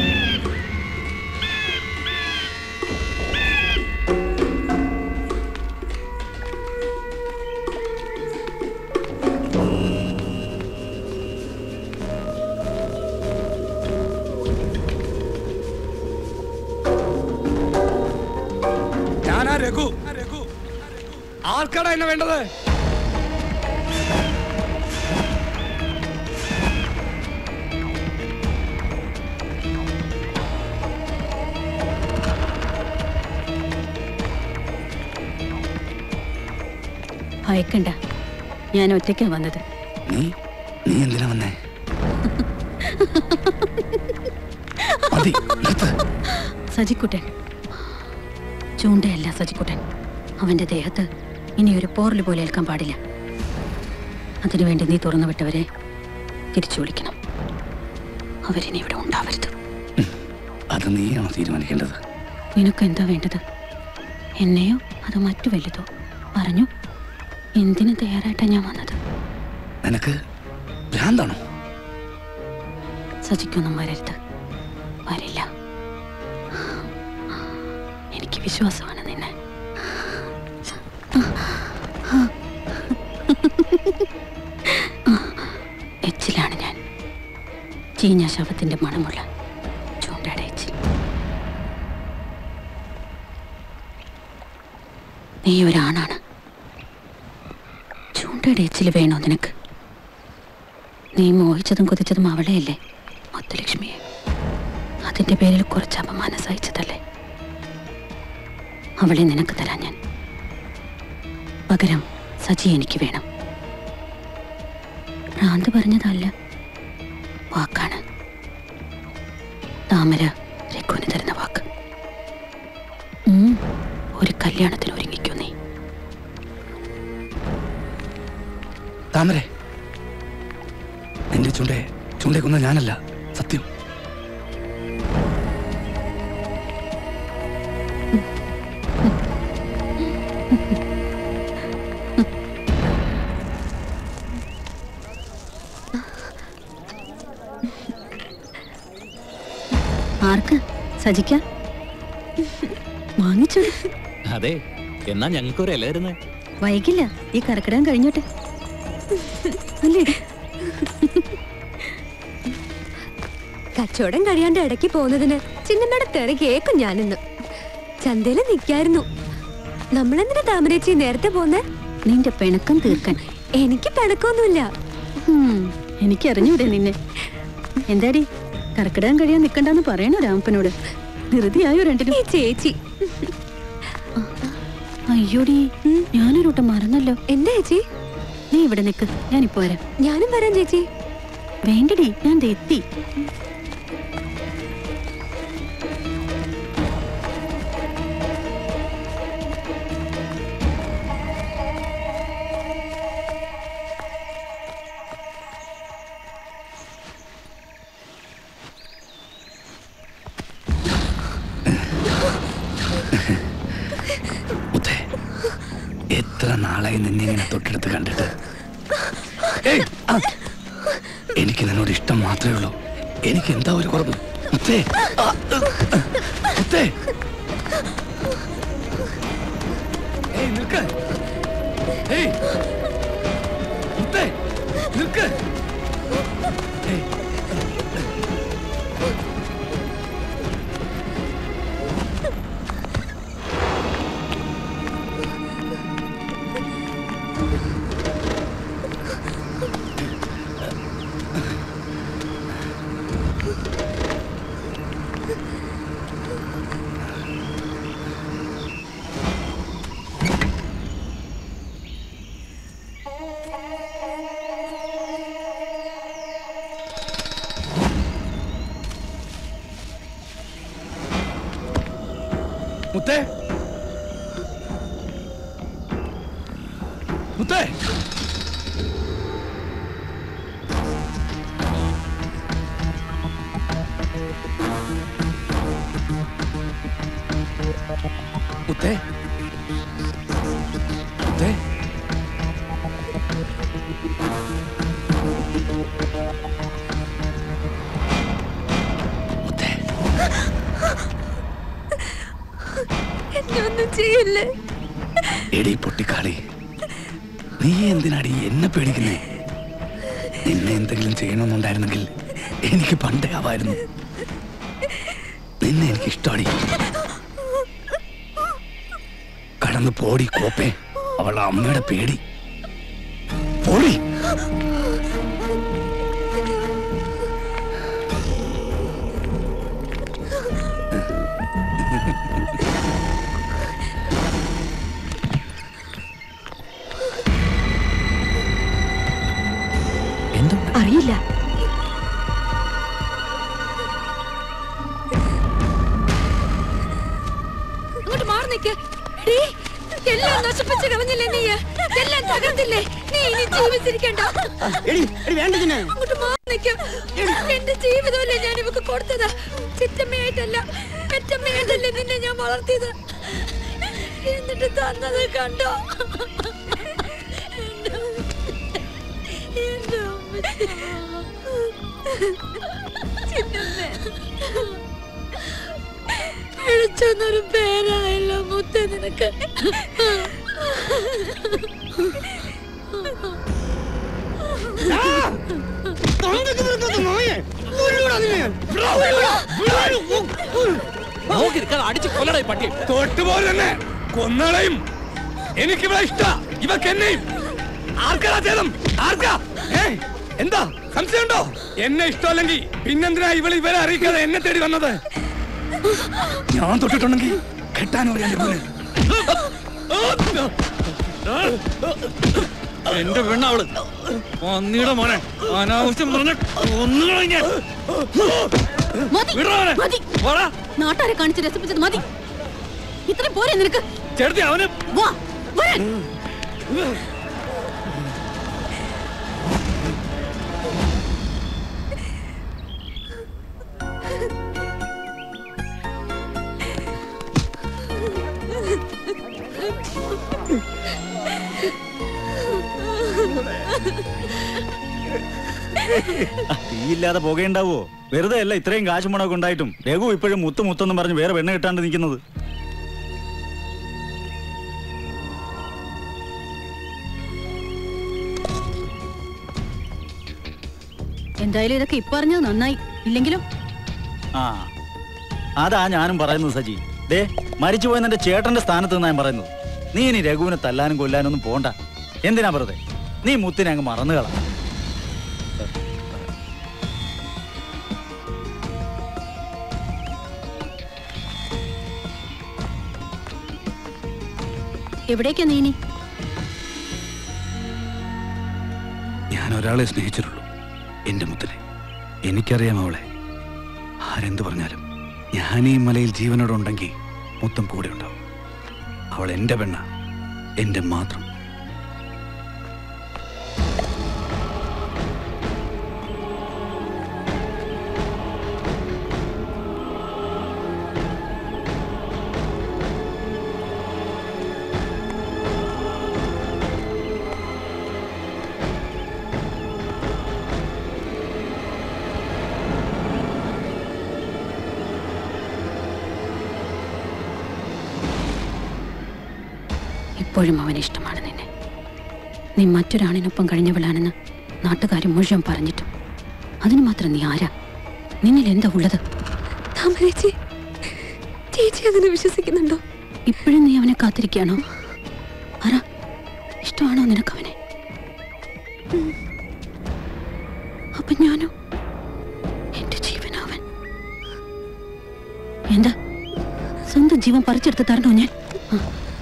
ഞാനാ രഘു ആർക്കാടാ എന്നെ വേണ്ടത് ഭയക്കണ്ട ഞാൻ ഒറ്റയ്ക്കാ വന്നത് നീ നീ എന്തിനാ വന്നേ മതി നിർത്ത് സജിക്കുട്ടൻ ചൂണ്ടയല്ല സജിക്കുട്ടൻ അവന്റെ ദേഹത്ത് ഇനി ഒരു പോറൽ പോലെ ഏൽക്കാൻ പാടില്ല അതിനുവേണ്ടി നീ തുറന്നു വിട്ടവരെ തിരിച്ചു വിളിക്കണം അവരിനി ഇവിടെ ഉണ്ടാവരുത് അത് നീയാണോ തീരുമാനിക്കേണ്ടത് നിനക്ക് എന്താ വേണ്ടത് എന്നെയോ അതോ മറ്റു വലുതോ പറഞ്ഞു എന്തിനു തയ്യാറായിട്ടാ ഞാൻ വന്നത് നിനക്ക് ഭ്രാന്താണോ സജിക്കൊന്നും വരരുത് വരില്ല എനിക്ക് വിശ്വാസമാണ് നിന്നെ എച്ചിലാണ് ഞാൻ ചീഞ്ഞ ശവത്തിന്റെ മണമുള്ള ചൂണ്ടയുടെ എച്ചിൽ നീ ഒരാണാണ് ചൂണ്ടയിടച്ചിൽ വേണോ നിനക്ക് നീ മോഹിച്ചതും കൊതിച്ചതും അവളെയല്ലേ മുത്തുലക്ഷ്മിയെ അതിന്റെ പേരിൽ കുറച്ച് അപമാനം സഹിച്ചതല്ലേ അവളെ നിനക്ക് തരാൻ ഞാൻ പകരം സജി എനിക്ക് വേണം ഭ്രാന്ത് പറഞ്ഞതല്ല വാക്കാണ് താമര രഘുവിന് തരുന്ന വാക്ക് ഉം, ഒരു കല്യാണത്തിന് ഒരുങ്ങിക്കോ നീ താമരെ നിന്റെ ചുണ്ടേ ചുണ്ടേ കൊന്ന ഞാനല്ല സത്യം ആർക്ക് സജിക്ക വാങ്ങിച്ചു അതെ എന്നാ ഞങ്ങൾക്ക് ഒരു ഇല തരുന്നേ വൈകില്ല ഈ കറക്കിടാൻ കഴിഞ്ഞോട്ടെ അല്ലേ കച്ചവടം കഴിയാണ്ട് ഇടയ്ക്ക് പോകുന്നതിന് ചിന്നമ്മയുടെ തെറി കേക്കും ഞാനിന്ന് ചന്തയില് നിക്കായിരുന്നു നമ്മളെന്തിനാ താമരേച്ചി നേരത്തെ പോന്നെ നിന്റെ പിണക്കം തീർക്കാൻ എനിക്ക് പിണക്കൊന്നുമില്ല ഉം, എനിക്കറിഞ്ഞൂടെ നിന്നെ എന്താടി കറക്കിടാൻ കഴിയാൻ നിക്കണ്ടെന്ന് പറയണോ രാമപ്പനോട് ധൃതിയായോ രണ്ടിനും ചേച്ചി അയ്യോടി ഞാനൊരു വട്ടം മറന്നല്ലോ എന്താ ചേച്ചി നീ ഇവിടെ നിക്ക് ഞാനിപ്പോ വരാം ഞാനും വരാം ചേച്ചി വേണ്ടടി ഞാൻ ദേ എത്തി മുത്തേ എത്ര നാളായി നിന്നെ ഇങ്ങനെ തൊട്ടടുത്ത് കണ്ടിട്ട് ഏയ്, ആ. എനിക്ക് നിന്നോട് ഇഷ്ടം മാത്രമേ ഉള്ളൂ എനിക്ക് എന്താ ഒരു കുറവ് മുത്തേ ആ, മുത്തേ ഏയ് നിൽക്ക് ഏയ് മുത്തേ നിൽക്ക് ഏയ് മുത്തേ മുത്തേ മുത്തേ മുത്തേ എന്നെ ഒന്നും ചെയ്യല്ലേ എടി പൊട്ടിക്കാളി നീ എന്തിനാടി എന്നെ പേടിക്കുന്നേ നിന്നെ എന്തെങ്കിലും ചെയ്യണമെന്നുണ്ടായിരുന്നെങ്കിൽ എനിക്ക് പണ്ടേ ആവായിരുന്നു നിന്നെ എനിക്ക് ഇഷ്ടമാടി കടന്നു പോടി കോപ്പേ അവളുടെ അമ്മയുടെ പേടി പോടി അറിയില്ല ഇങ്ങോട്ട് മാറി നിക്ക് എടീ, എല്ലാം നശിപ്പിച്ച് കളഞ്ഞില്ലേ നീ എല്ലാം തകർത്തില്ലേ നീ ഇനി ജീവിച്ചിരിക്കണ്ട അങ്ങോട്ട് മാറി നിക്ക് എന്റെ ജീവിതമല്ലേ ഞാൻ ഇവക്ക് കൊടുത്തത് ചിറ്റമ്മയായിട്ടല്ല പെറ്റമ്മയായിട്ടല്ലേ നിന്നെ ഞാൻ വളർത്തിയത് എന്നിട്ട് തന്നത് കണ്ടോ എന്റെ അമ്മച്ചി. ചിന്നമ്മേ. വിളിച്ചൊന്നൊരു പേരായല്ലോ മുത്ത നിനക്ക് നോക്കിരിക്കാതെ അടിച്ച് കൊല്ലടാ ഈ പട്ടി തൊട്ടുപോലെ തന്നെ കൊന്നളയും എനിക്ക് ഇവിടെ ഇഷ്ട ഇവക്ക് എന്നെയും ആർക്കടാ ചേതം ആർക്കാ ഏ എന്താ സംശയമുണ്ടോ എന്നെ ഇഷ്ടമല്ലെങ്കിൽ പിന്നെന്തിനാ ഇവൾ ഇവരെ അറിയിക്കാതെ എന്നെ തേടി വന്നത് ഞാൻ തൊട്ടിട്ടുണ്ടെങ്കിൽ കെട്ടാനോ എന്റെ പെണ്ണവള് പന്നിയുടെ മോനെ അനാവശ്യം പറഞ്ഞ ഒന്നുകളെ ഞാൻ മതി മതി നാട്ടുകാരെ കാണിച്ച് രസിപ്പിച്ചത് മതി ഇത്രയും പോരെ നിനക്ക് ചേർത്തി അവന് വാ വരാൻ തീയില്ലാതെ പുകയുണ്ടാവോ വെറുതെ അല്ല ഇത്രയും കാശ് മുടക്ക് ഉണ്ടായിട്ടും രഘു ഇപ്പോഴും മുത്ത് മുത്തെന്നും പറഞ്ഞ് വേറെ വെണ്ണ കിട്ടാണ്ട് നിൽക്കുന്നത് എന്തായാലും ഇതൊക്കെ ഇപ്പൊ അറിഞ്ഞത് നന്നായി ഇല്ലെങ്കിലോ ആ അതാ ഞാനും പറയുന്നത് സജി ദേ മരിച്ചു പോയ എന്റെ ചേട്ടന്റെ സ്ഥാനത്ത് നിന്നാ ഞാൻ പറയുന്നത് നീ ഇനി രഘുവിനെ തല്ലാനും കൊല്ലാനും ഒന്നും പോണ്ട എന്തിനാ വെറുതെ നീ മുത്തിനെ അങ്ങ് മറന്നുകളാ എവിടേക്കാ നീ ഇനി ഞാൻ ഒരാളെ സ്നേഹിച്ചിട്ടുള്ളൂ എന്റെ മുത്തിനെ എനിക്കറിയാം അവളെ ആരെന്ത് പറഞ്ഞാലും ഞാൻ ഈ മലയിൽ ജീവനോടെ ഉണ്ടെങ്കിൽ മുത്തം കൂടെ ഉണ്ടാവും അവൾ എന്റെ പെണ്ണ എന്റെ മാത്രം ഇപ്പോഴും അവന് ഇഷ്ടമാണ് നിന്നെ നീ മറ്റൊരാണിനൊപ്പം കഴിഞ്ഞവളാണെന്ന് നാട്ടുകാർ മുഴുവൻ പറഞ്ഞിട്ടും അതിന് മാത്രം നീ ആരാ നിന്നിൽ എന്താ ഉള്ളത് താമരേച്ചി ചേച്ചി അതിനെ വിശ്വസിക്കുന്നുണ്ടോ ഇപ്പോഴും നീ അവനെ കാത്തിരിക്കുകയാണോ പറ ഇഷ്ടമാണോ നിനക്ക് അവനെ അപ്പൊ ഞാനോ എന്റെ ജീവനവൻ എന്താ സ്വന്തം ജീവൻ പറിച്ചെടുത്ത് തരണോ ഞാൻ ആ.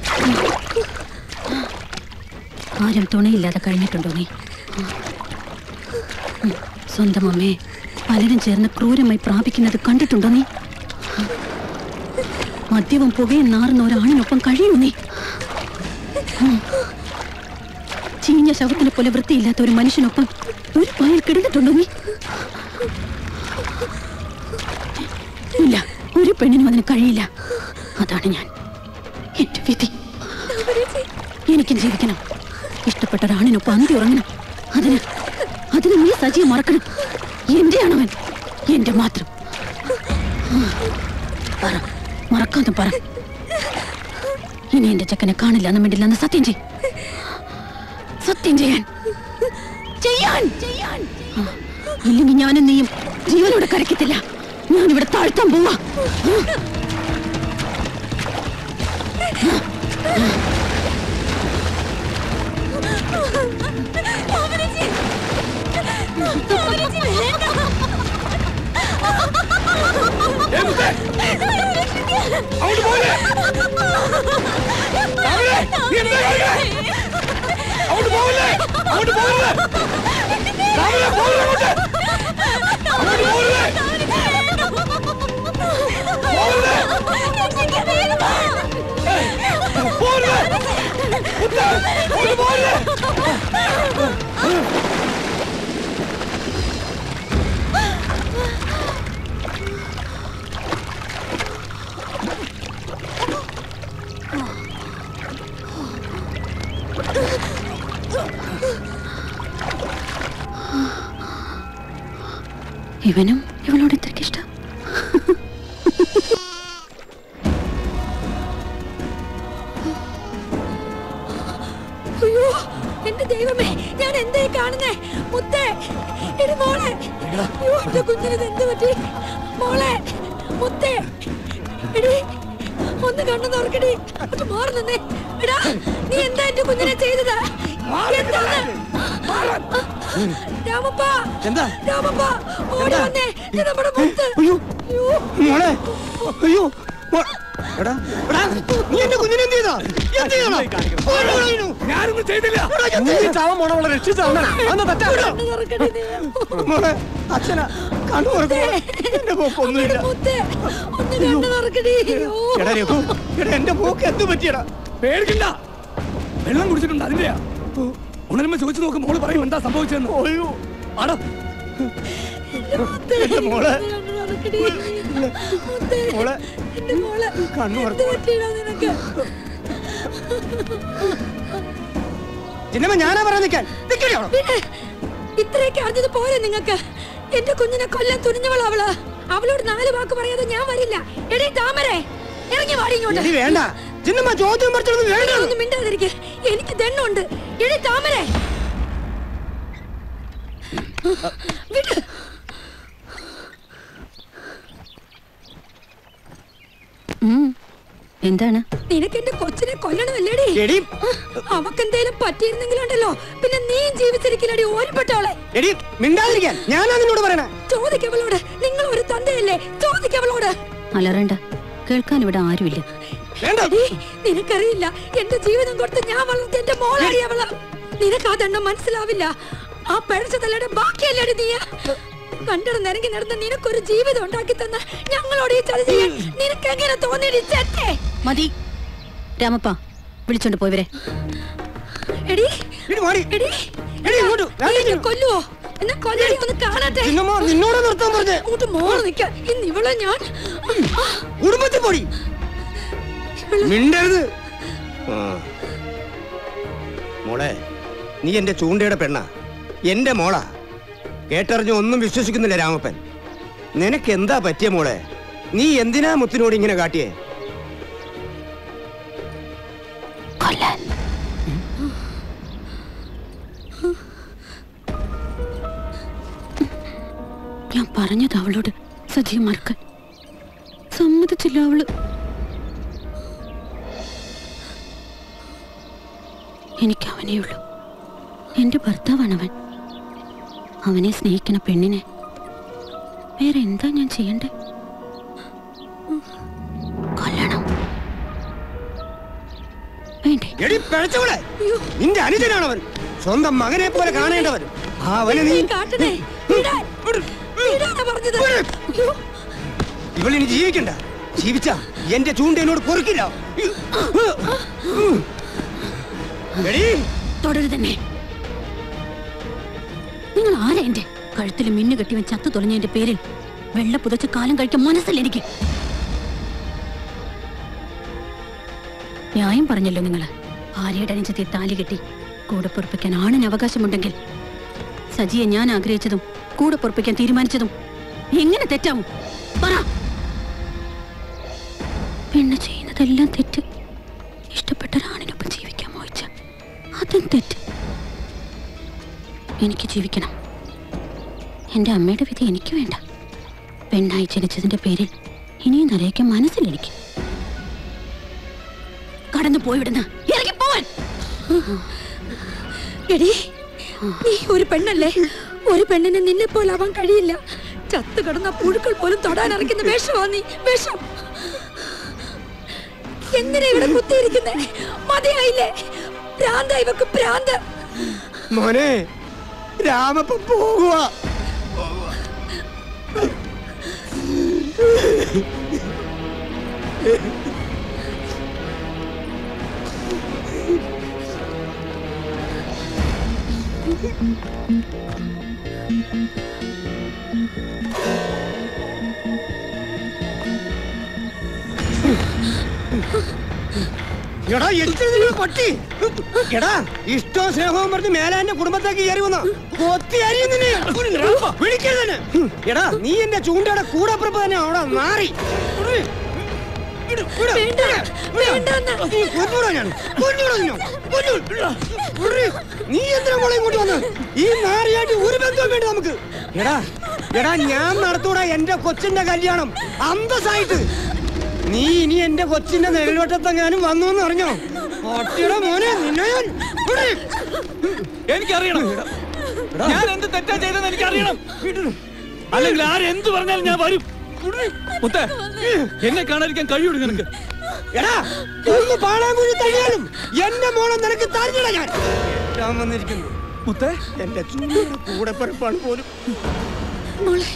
ആരും തുണയില്ലാതെ കഴിഞ്ഞിട്ടുണ്ടോ നീ ആ. ഉം. സ്വന്തം അമ്മയെ പലരും ചേർന്ന് ക്രൂരമായി പ്രാപിക്കുന്നത് കണ്ടിട്ടുണ്ടോ നീ ആ. മദ്യവും പുകയും നാറുന്ന ഒരാണിനൊപ്പം കഴിയൂ നീ ഉം. ചീഞ്ഞ ശവത്തിനെ പോലെ വൃത്തിയില്ലാത്ത ഒരു മനുഷ്യനൊപ്പം ഒരു പായിൽ കിടന്നിട്ടുണ്ടോ നീ ഇല്ല ഒരു പെണ്ണിനും അതിന് കഴിയില്ല അതാണ് ഞാൻ എന്റെ വിധി എനിക്കും ജീവിക്കണം ഇഷ്ടപ്പെട്ട ഒരാണിനൊപ്പം അന്തി ഉറങ്ങണം അതിന് അതിന് നീ സജീവം മറക്കണം എന്റെയാണവൻ എന്റെ മാത്രം ഉം. പറ മറക്കാതെ പറ ഇനി എന്റെ ചെക്കനെ കാണില്ല എന്ന് മിണ്ടില്ലെന്ന് സത്യം ചെയ് സത്യം ചെയ്യാൻ ചെയ്യാൻ ആ, ഇല്ലെങ്കിൽ ഞാനും നീയും ജീവനോടെ കരക്കത്തില്ല ഞാനിവിടെ താഴ്ത്താൻ പോവാ അങ്ങോട്ട് പോലെ അങ്ങോട്ട് പോകല്ലേ അങ്ങോട്ട് പോകല്ലേ രാവിലെ പോകല്ലേ അങ്ങോട്ട് അങ്ങോട്ട് പോകല്ലേ പോകല്ലേ പോകല്ലേ അങ്ങോട്ട് പോകല്ലേ ഇവനും ഇവളോട് ഇത്രയ്ക്ക് ഇഷ്ടം അയ്യോ എന്റെ ദൈവമേ ഞാൻ എന്തായി കാണുന്നേ മുത്തേ എടി മോളെ അയ്യോ എന്റെ കുഞ്ഞിന് ഇത് എന്ത് പറ്റി മോളെ മുത്തേ എടി ഒന്ന് കണ്ണു തുറക്കടി അത് മാറി നിന്നേ എടാ നീ കുഞ്ഞിനെ ചെയ്തത് എന്താണ് രാമപ്പ എന്താ രാമപ്പ ഓടി വന്നേ ഇത് നമ്മുടെ മുത്ത് അയ്യോ മോളെ അയ്യോ മോ- എടാ എടാ നീ എന്റെ കുഞ്ഞിനെ എന്ത് ചെയ്താ എന്ത് ചെയ്തടാ? കൊന്നു കളയുന്നു. ഞാനൊന്നും ചെയ്തില്ല എടാ, എന്ത് നീ ചെയ്തു? ചാവൻ മോളെ രക്ഷിച്ച അണ്ണനാ അന്ന് തെറ്റാ മോളെ അച്ഛനാ കണ്ണു തുറക്ക് മോളെ. എന്റെ പോക്ക് ഒന്നുമില്ല മുത്തേ ഒന്ന് കണ്ണു തുറക്കടി എടാ രഘു എടാ എന്റെ പോക്ക് എന്ത് പറ്റിയടാ പേടിക്കണ്ട വെള്ളം കുടിച്ചിട്ടുണ്ട് അതിന്റെയാ ഉണരുമ്പോ ചോദിച്ചു നോക്കും മോള് പറയും എന്താ സംഭവിച്ചെന്ന് അയ്യോ ആടോ എന്റെ മോളെ മോളെ എന്റെ മോളെ കണ്ണു എന്ത് പറ്റിയടാ നിനക്ക് ചിന്നമ്മ ഞാനാ പറയാൻ നിൽക്കാൻ നിൽക്കണോ പിന്നെ ഇത്രയൊക്കെ അറിഞ്ഞത് പോരെ നിങ്ങക്ക് എന്റെ കുഞ്ഞിനെ കൊല്ലാൻ തുനിഞ്ഞവളാ അവള് അവളോട് നാല് വാക്ക് പറയാതെ ഞാൻ വരില്ല എടീ താമരേ ഇറങ്ങി വാടി ഇങ്ങോട്ട് എടി വേണ്ട ചിന്നമ്മ ചോദ്യം പഠിച്ചൊന്നും വേണ്ട ഒന്നും മിണ്ടാതിരിക്കെ എനിക്ക് ദണ്ണുണ്ട് എടീ താമരേ വിട് എന്താണ് നിനക്ക് എന്റെ കൊച്ചിനെ കൊല്ലണമല്ലേടി എടി അവക്കെന്തേലും പറ്റിയിരുന്നെങ്കിലുണ്ടല്ലോ പിന്നെ നീയും ജീവിച്ചിരിക്കില്ലടി ഓരിപ്പെട്ടവളെ എടി മിണ്ടാതിരിക്കാൻ ഞാനാ നിന്നോട് പറയണേ ചോദിക്കവളോട് നിങ്ങൾ ഒരു തന്തയല്ലേ ചോദിക്കവളോട് അലറണ്ട കേൾക്കാൻ ഇവിടെ ആരുമില്ല എടി, നിനക്കറിയില്ല എന്റെ ജീവിതം കൊടുത്ത് ഞാൻ വളർത്തി എന്റെ മോളാടി അവള് നിനക്ക് അതെണ്ണം മനസ്സിലാവില്ല ആ പഴച്ച തലയുടെ ബാക്കിയല്ലേടി നീ കണ്ടട നിരങ്ങി നടന്ന് നിനക്കൊരു ജീവിതം ഉണ്ടാക്കി തന്ന ഞങ്ങളോട് ഈ ചതി ചെയ്യാൻ നിനക്ക് എങ്ങനെ തോന്നിയടി ചെറ്റേ മതി രാമപ്പ വിളിച്ചോണ്ട് പോയവരെ എടി മാറി. എടി എടി, ഇങ്ങോട്ട്. നീ എന്നെ കൊല്ലുവോ എന്നെ കൊല്ലടി ഒന്ന് കാണട്ടെ ചിന്നമ്മ നിന്നോട് നിർത്താൻ പറഞ്ഞേ അങ്ങോട്ട് മോള് നിൽക്കാൻ ഇന്ന് ഇവളെ ഞാൻ കുടുംബത്തിൽ പോടി മിണ്ടരുത് ആ. മോളെ നീ എന്റെ ചൂണ്ടയുടെ പെണ്ണ എന്റെ മോളാ കേട്ടറിഞ്ഞ് ഒന്നും വിശ്വസിക്കുന്നില്ല രാമപ്പൻ നിനക്ക് എന്താ പറ്റിയ മോളെ നീ എന്തിനാ മുത്തിനോട് ഇങ്ങനെ കാട്ടിയേ ഞാൻ പറഞ്ഞത് അവളോട് സജീവ് മറക്കാൻ സമ്മതിച്ചില്ല അവള് എനിക്ക് അവനേ ഉള്ളൂ എന്റെ ഭർത്താവാണ് അവൻ അവനെ സ്നേഹിക്കുന്ന പെണ്ണിനെ വേറെ എന്താ ഞാൻ ചെയ്യണ്ടേ കൊല്ലണം വേണ്ടേ എടി പിഴച്ചവളെ നിന്റെ അനുജനാണവൻ സ്വന്തം മകനെ പോലെ കാണേണ്ടവൻ ആ അവനെ നീ കാട്ടണേ വിടാൻ. വിടാനാ പറഞ്ഞത് അയ്യോ. ഇവളിനി ജീവിക്കണ്ട ജീവിച്ച എന്റെ ചൂണ്ട എന്നോട് പൊറുക്കില്ല എടീ തുടരുതന്നെ നിങ്ങൾ ആരാ എന്റെ കഴുത്തിൽ മിന്നു കെട്ടിവൻ ചത്തു തുളഞ്ഞതിന്റെ പേരിൽ വെള്ള പുതച്ച് കാലം കഴിക്കാൻ മനസ്സല്ല എനിക്ക് ന്യായം പറഞ്ഞല്ലോ നിങ്ങള് ഭാര്യയുടെ അനുജത്തെ താലി കെട്ടി കൂടെ പൊറപ്പിക്കാൻ ആണിന് അവകാശമുണ്ടെങ്കിൽ സജിയെ ഞാൻ ആഗ്രഹിച്ചതും കൂടെ പൊറപ്പിക്കാൻ തീരുമാനിച്ചതും എങ്ങനെ തെറ്റാവും പറ പെണ്ണ് ചെയ്യുന്നതെല്ലാം തെറ്റ് ഇഷ്ടപ്പെട്ട ഒരാണിനൊപ്പം ജീവിക്കാൻ മോഹിച്ച അതും തെറ്റ് എനിക്ക് ജീവിക്കണം എൻ്റെ അമ്മയുടെ വിധി എനിക്ക് വേണ്ട പെണ്ണായി ജനിച്ചതിന്റെ പേരിൽ ഇനിയും നിറയ്ക്കാൻ മനസ്സിലെനിക്ക് കടന്നു പോയിവിടുന്ന ഇറങ്ങി പോവാൻ എടി നീ ഒരു പെണ്ണല്ലേ ഒരു പെണ്ണിന് നിന്നെ പോലെ ആവാൻ കഴിയില്ല ചത്തു കിടന്ന പുഴുക്കൾ പോലും തൊടാൻ ഇറക്കുന്ന വിഷമാ നീ വിഷം എന്തിനാ ഇവിടെ കുത്തിയിരിക്കുന്നേ മതിയായില്ലേ ഭ്രാന്ത ഇവക്ക് ഭ്രാന്ത് മോനെ രാമപ്പ പോകുക എടാ എഴുതി പട്ടി എടാ ഇഷ്ടവും സ്നേഹവും പറഞ്ഞ് മേലാന്റെ കുടുംബത്തേക്ക് കയറി വന്ന കൊത്തി അരിയും നിന്നെ വിളിക്കരുതന്നെ എടാ നീ എന്റെ ചൂണ്ടയുടെ കൂടപ്പുറപ്പ് തന്നെ അവിടെ മാറി നീ എന്തിനാ മോളെ ഇങ്ങോട്ട് വന്ന് ഈ നാറിയായിട്ട് ഒരു ബന്ധവും വേണ്ട നമുക്ക് എടാ എടാ ഞാൻ നടത്തൂടാ എന്റെ കൊച്ചിന്റെ കല്യാണം അന്തസ്സായിട്ട് നീ ഇനി എന്റെ കൊച്ചിന്റെ നെൽവട്ടത്തെങ്ങാനും വന്നു എന്ന് അറിഞ്ഞോ ഒട്ടിയുടെ മോനെ നിന്നെ ഞാൻ ഇവിടെ. എനിക്കറിയണം ഞാൻ എന്ത് തെറ്റാ ചെയ്തെന്ന് എനിക്കറിയണം അല്ലെങ്കിൽ ആരെന്ത് പറഞ്ഞാലും ഞാൻ വരും മുത്ത എന്നെ കാണാതിരിക്കാൻ കഴിയൂടി നിനക്ക് എടാ ഒന്ന് പാളാങ്കുഴി തഴിയാലും എന്റെ മോളെ നിനക്ക് തരിഞ്ഞിട ഞാൻ ഞാൻ വന്നിരിക്കുന്നു മുത്തേ എന്റെ ചൂടിയുടെ കൂടെ പിറപ്പാണ് പോലും മോളെ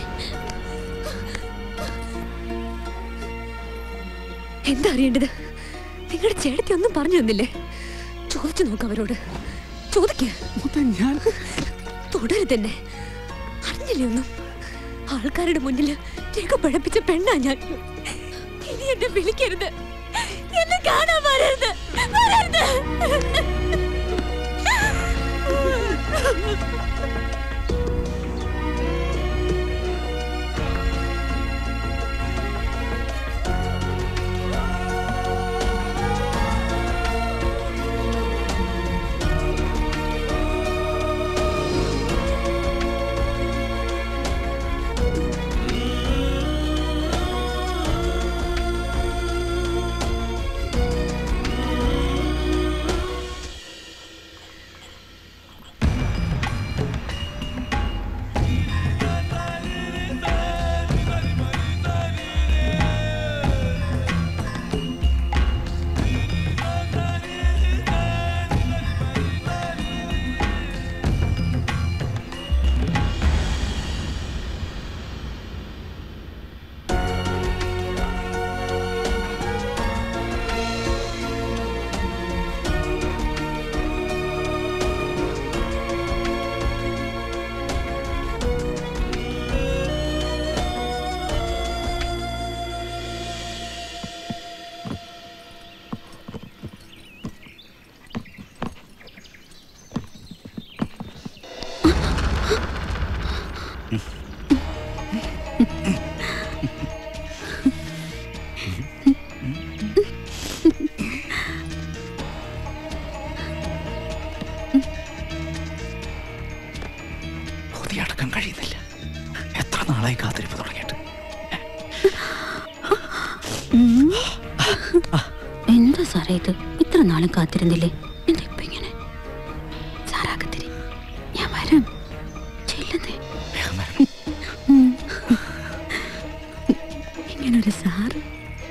എന്താ അറിയേണ്ടത് നിങ്ങളുടെ ചേട്ടത്തി ഒന്നും പറഞ്ഞു തന്നില്ലേ ചോദിച്ചു നോക്ക് അവരോട് ചോദിക്ക ഞാൻ തുടരുതെന്നെ അറിഞ്ഞില്ലേ ഒന്നും ആൾക്കാരുടെ മുന്നിൽ രേഖ പഴപ്പിച്ച പെണ്ണാ ഞാൻ ഇനി എന്നെ വിളിക്കരുത് എന്നെ കാണാൻ വരരുത് വരരുത് കൊതിയടക്കാൻ കഴിയുന്നില്ല എത്ര നാളായി കാത്തിരിപ്പ് തുടങ്ങിയിട്ട് എന്താ സാറേ ഇത് ഇത്ര നാളും കാത്തിരുന്നില്ലേ എന്താ ഇപ്പൊ ഇങ്ങനെ സാറാക്കത്തിരി ഞാൻ വരാം ചെല്ലുന്നേ ഉം. ഇങ്ങനൊരു സാറ്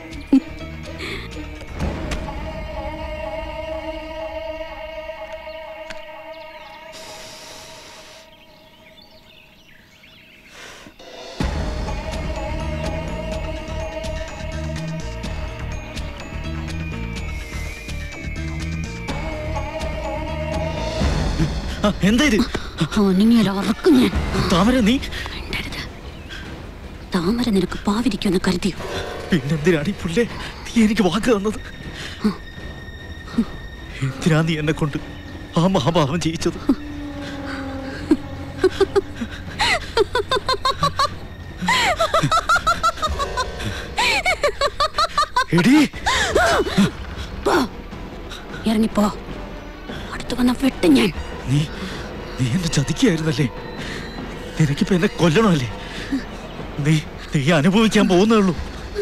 എന്താ ഇത് ഒന്നിങ്ങൽ ഉറക്കും ഞാൻ താമര നീ താമര നിനക്ക് പാവിരിക്കുമെന്ന് കരുതിയോ പിന്നെന്തിനാണ് ഈ പുല്ലേ നീ എനിക്ക് വാക്ക് തന്നത് എന്തിനാ നീ എന്നെ കൊണ്ട് ആ മഹാഭാവം ചെയ്യിച്ചത് എടീ പോ ഇറങ്ങിപ്പോ അടുത്ത് വന്ന വെട്ട് ഞാൻ നീ നീ എന്നെ ചതിക്കുകയായിരുന്നല്ലേ നിനക്കിപ്പോ എന്നെ കൊല്ലണമല്ലേ നീ നീ അനുഭവിക്കാൻ പോകുന്നേ ഉള്ളൂ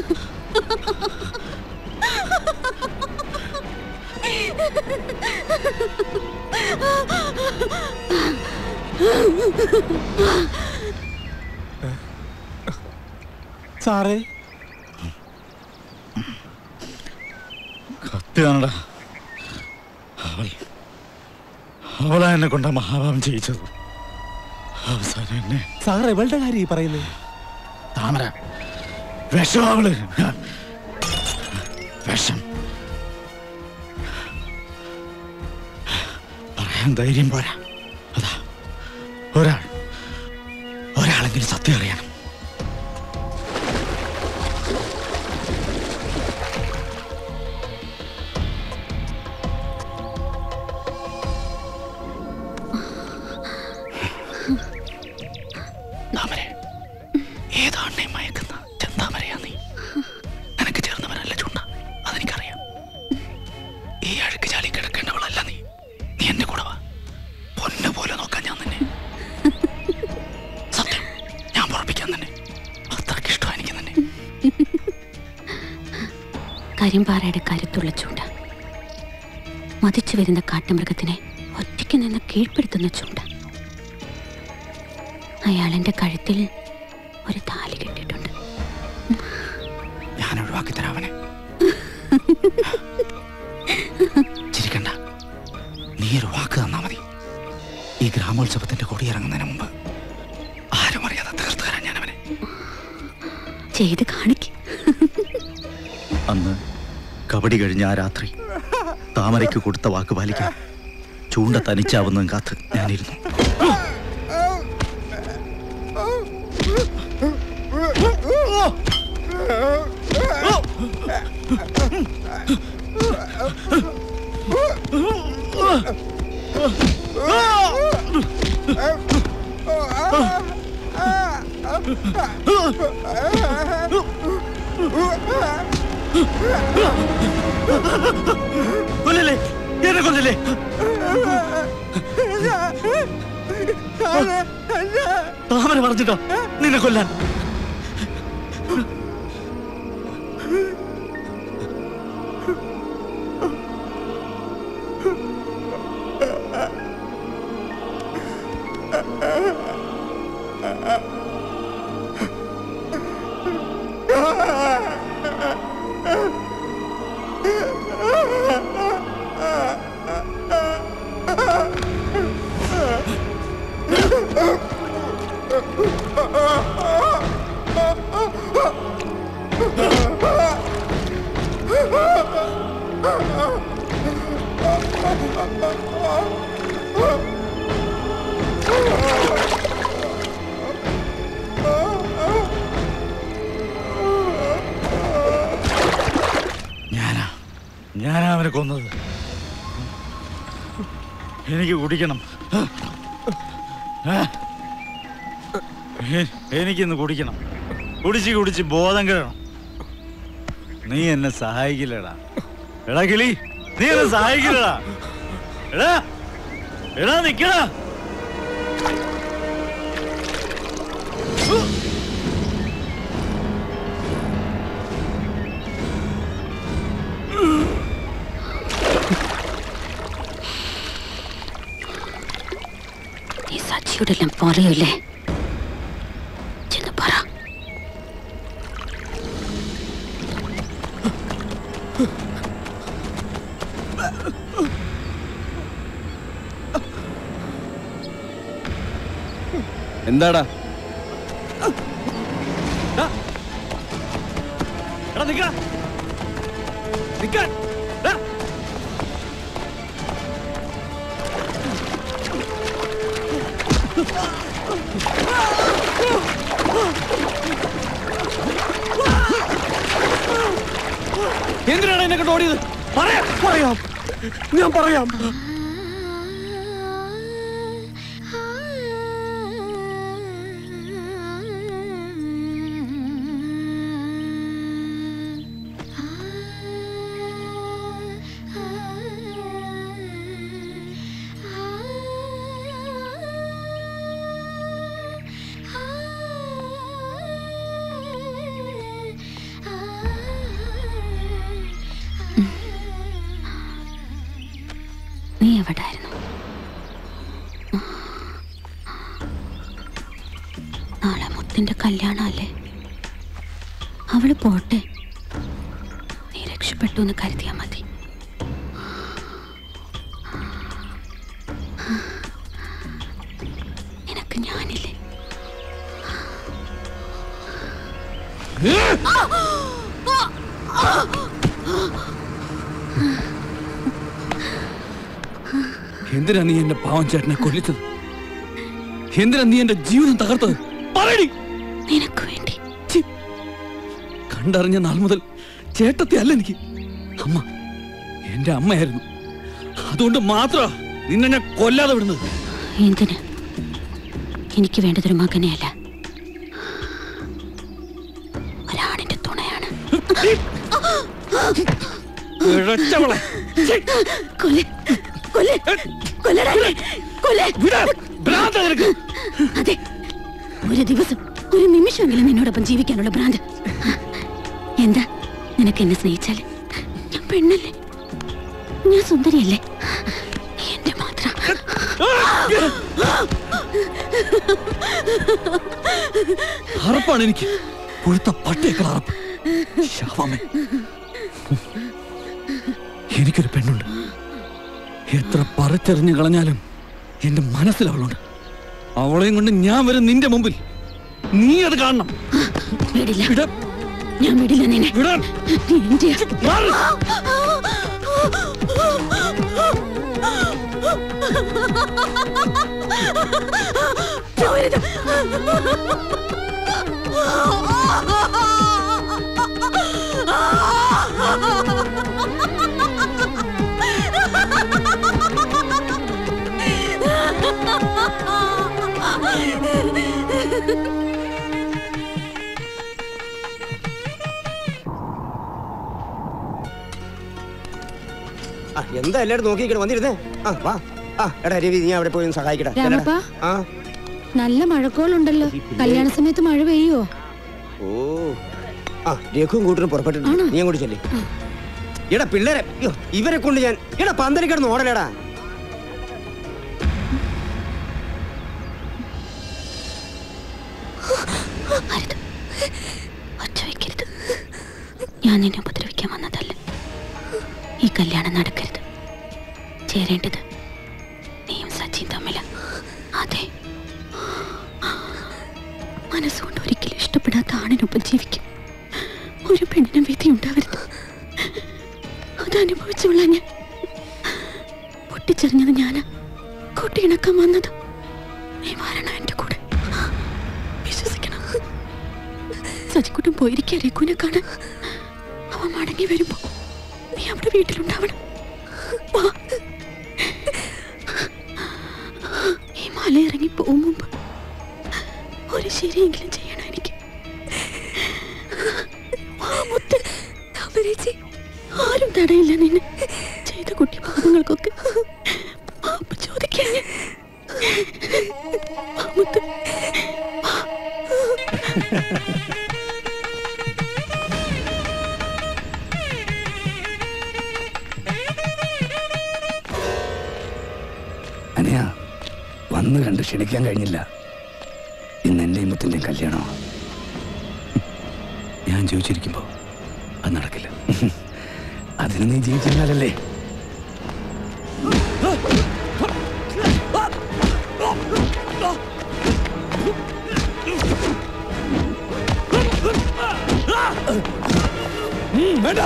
സാറേ കത്തിയാണടാ അവൾ അവളാ എന്നെ കൊണ്ടാ മഹാഭാവം ചെയ്യിച്ചത് അവസാനം എന്നെ സാർ എവളുടെ കാര്യം ഈ പറയുന്നത് താമര വിഷം അവള് വിഷം പറയാൻ ധൈര്യം പോരാ അതാ ഒരാൾ ഒരാളെങ്കിലും സത്യം അറിയണം താമരെ ഏതാണ് മയക്കുന്ന ചെന്താമരയാ നീ നിനക്ക് ചേർന്നവനല്ല ചുണ്ട അതെനിക്കറിയാം ഈ അഴുക്ക് ചാലി കിടക്കേണ്ടവളല്ല നീ നീ എന്റെ കൂടെ വാ പൊന്നു പോലെ നോക്കാൻ ഞാൻ നിന്നെ സത്യം ഞാൻ പുറപ്പിക്കാൻ തന്നെ അത്രയ്ക്ക് ഇഷ്ടം എനിക്ക് നിന്നെ കരിമ്പാറയുടെ കരുത്തുള്ള ചൂണ്ട മതിച്ചു വരുന്ന കാട്ടുമൃഗത്തിനെ ഒറ്റയ്ക്ക് നിന്ന് കീഴ്പ്പെടുത്തുന്ന ചൂണ്ട അയാൾ എൻ്റെ കഴുത്തിൽ ഒരു താലി കെട്ടിയിട്ടുണ്ട് ഞാൻ ഒഴിവാക്കി തരാവനെ ചിരിക്കണ്ട നീ ഒരു വാക്ക് തന്നാ മതി ഈ ഗ്രാമോത്സവത്തിന്റെ കൊടിയിറങ്ങുന്നതിന് മുമ്പ് ആരും അറിയാതെ തീർത്തു തരാൻ ഞാൻ അവനെ ചെയ്ത് കാണിക്ക് അന്ന് കബഡി കഴിഞ്ഞ ആ രാത്രി താമരയ്ക്ക് കൊടുത്ത വാക്ക് പാലിക്കാൻ ചൂണ്ട തനിച്ചാവുന്നതും കാത്ത് ഞാനിരുന്നു കൊല്ലല്ലേ എന്നെ കൊല്ലല്ലേ താമര പറഞ്ഞിട്ടോ നിന്നെ കൊല്ലാൻ ഞാനാ ഞാനാ അവനെ കൊന്നത് എനിക്ക് കുടിക്കണം എ- എനിക്കിന്ന് കുടിക്കണം കുടിച്ച് കുടിച്ച് ബോധം കിടണം നീ എന്നെ സഹായിക്കില്ലടാ എടാ കിളി നീ എന്നെ സഹായിക്കില്ലടാ എടാ എടാ നിക്കടാ നീ സച്ചിയുടെ എല്ലാം പറയൂലേ ചെന്ന് പറ എന്താടാ എടാ നിക്കടാ നിക്കാൻ എടാ. എന്തിനാണ് എന്നെ കൊണ്ട് ഓടിയത് പറയാം പറയാം ഞാൻ പറയാം നീ എവിടായിരുന്നു നാളെ മുത്തിന്റെ കല്യാണമല്ലേ അവള് പോട്ടെ നീ രക്ഷപ്പെട്ടു എന്ന് കരുതിയാ മതി നിനക്ക് ഞാനില്ലേ എന്തിനാ നീ എന്റെ പാവം ചേട്ടനെ കൊല്ലിച്ചത് എന്തിനാ നീ എന്റെ ജീവിതം തകർത്തത് പറയടി നിനക്ക് വേണ്ടി കണ്ടറിഞ്ഞ നാൾ മുതൽ ചേട്ടത്തി അല്ല എനിക്ക് അമ്മ എന്റെ അമ്മയായിരുന്നു അതുകൊണ്ട് മാത്രമാ നിന്നെ ഞാൻ കൊല്ലാതെ വിടുന്നത് എന്തിന് എനിക്ക് വേണ്ടതൊരു മകനെയല്ല ഒരാണിന്റെ തുണയാണ് ഇഴച്ചവളെ. കൊല്ല്, കൊല്ല്, കൊല്ലടാ എന്നെ, കൊല്ല്. അതെ ഒരു ദിവസം ഒരു നിമിഷമെങ്കിലും നിന്നോടൊപ്പം ജീവിക്കാനുള്ള ഭ്രാന്ത് എന്താ നിനക്ക് എന്നെ സ്നേഹിച്ചാൽ പെണ്ണല്ലേ ഞാൻ സുന്ദരിയല്ലേ നീ എന്റെ മാത്രം അറപ്പാണ് എനിക്ക് കൊഴുത്ത പട്ടിയേക്കാൾ അറപ്പ് ശാപമേ എനിക്കൊരു പെണ്ണുണ്ട് എത്ര പറിച്ചെറിഞ്ഞു കളഞ്ഞാലും എന്റെ മനസ്സിൽ അവളുണ്ട് അവളെയും കൊണ്ട് ഞാൻ വരും നിന്റെ മുമ്പിൽ നീ അത് കാണണം വിടില്ല ഞാൻ വിടില്ല നിന്നെ നീ എന്റെ പോരുത്. ആ, എന്താ എല്ലാവരും നോക്കിക്കണം വന്നിരുന്നേ ആ വാ ആ എടാ രവി നീ അവിടെ പോയി ഒന്ന് സഹായിക്കടാ ചെല്ലടാ. രാമപ്പാ ആ നല്ല മഴക്കോളുണ്ടല്ലോ കല്യാണ സമയത്ത് മഴ പെയ്യോ ഓ ആ രഘുവും കൂട്ടരും പുറപ്പെട്ടിട്ടുണ്ട് നീ അങ്ങോട്ട് ചെല്ലി എടാ പിള്ളേരെ അയ്യോ, ഇവരെ കൊണ്ട് ഞാൻ എടാ പന്തലി കിടന്ന് ഓടലേടാ അരുത്. ഒച്ച വെക്കരുത് ഞാൻ നിന്നെ ഉപദ്രവിക്കാൻ വന്നതല്ല ഈ കല്യാണം നടക്കരുത് ചേരേണ്ടത് നീയും സച്ചിൻ തമ്മില അതെ മനസ്സുകൊണ്ട് ഒരിക്കലും ഇഷ്ടപ്പെടാത്ത ആണിനൊപ്പം ജീവിക്കും ഒരു പെണ്ണിനും വിധി ഉണ്ടാവരുത് അത് അനുഭവിച്ചുള്ള ഞാൻ പൊട്ടിച്ചെറിഞ്ഞത് ഞാനാ കൂട്ടിയിണക്കാൻ വന്നത് നീ വരണം എന്റെ കൂടെ വിശ്വസിക്കണം സജിക്കുട്ടൻ പോയിരിക്കുക രഘുവിനെ കാണാൻ അവൻ മടങ്ങി വരുമ്പോ നീ അവിടെ വീട്ടിലുണ്ടാവണം വാ. ഈ മല ഇറങ്ങി പോകും മുമ്പ് ഒരു ശരിയെങ്കിലും ചെയ്യണം എനിക്ക് വാ, മുത്ത്. താമരേച്ചി, ആരും തടയില്ല നിന്നെ ചെയ്ത കുട്ടി പാപങ്ങൾക്കൊക്കെ മാപ്പ് ചോദിക്കാൻ ഞാൻ. വാ, മുത്ത്. അനിയ വന്ന് കണ്ട് ക്ഷണിക്കാൻ കഴിഞ്ഞില്ല ഇന്ന് എന്റെയും മുത്തിന്റെയും കല്യാണമാണ് ഞാൻ ജീവിച്ചിരിക്കുമ്പോ അത് നടക്കില്ല അതിന് നീ ജീവിച്ചിരുന്നാലല്ലേ വേണ്ട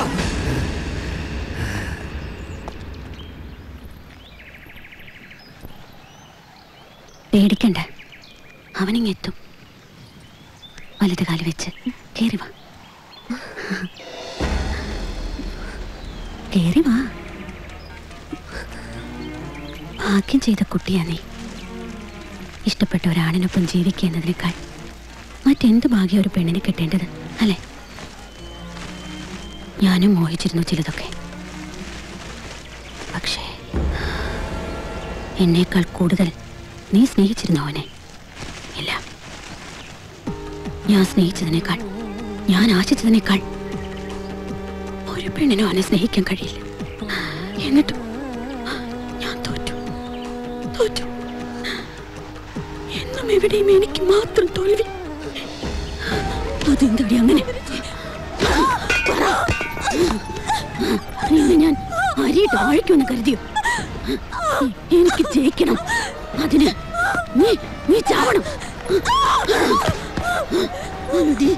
പേടിക്കണ്ട അവനിങ്ങെത്തും വലത് കാല് വെച്ച് കേറി വാ കേറി വാ ഭാഗ്യം ചെയ്ത കുട്ടിയാ നീ ഇഷ്ടപ്പെട്ട ഒരാണിനൊപ്പം ജീവിക്കുക എന്നതിനേക്കാൾ മറ്റെന്ത് ഭാഗ്യം ഒരു പെണ്ണിന് കിട്ടേണ്ടത് അല്ലേ ഞാനും മോഹിച്ചിരുന്നു ചിലതൊക്കെ പക്ഷേ എന്നേക്കാൾ കൂടുതൽ നീ സ്നേഹിച്ചിരുന്നു അവനെ ഇല്ല ഞാൻ സ്നേഹിച്ചതിനേക്കാൾ ഞാൻ ആശിച്ചതിനേക്കാൾ ഒരു പെണ്ണിനും അവനെ സ്നേഹിക്കാൻ കഴിയില്ല എന്നിട്ടും ഞാൻ തോറ്റു തോറ്റു എന്നും എവിടെയും എനിക്ക് മാത്രം തോൽവി അതെന്താടി അങ്ങനെ പറ. നിന്നെ ഞാൻ അരിയിട്ട് ആഴിക്കുമെന്ന് കരുതിയോ എനിക്ക് ജയിക്കണം അതിന് നീ നീ ചാവണം അടി.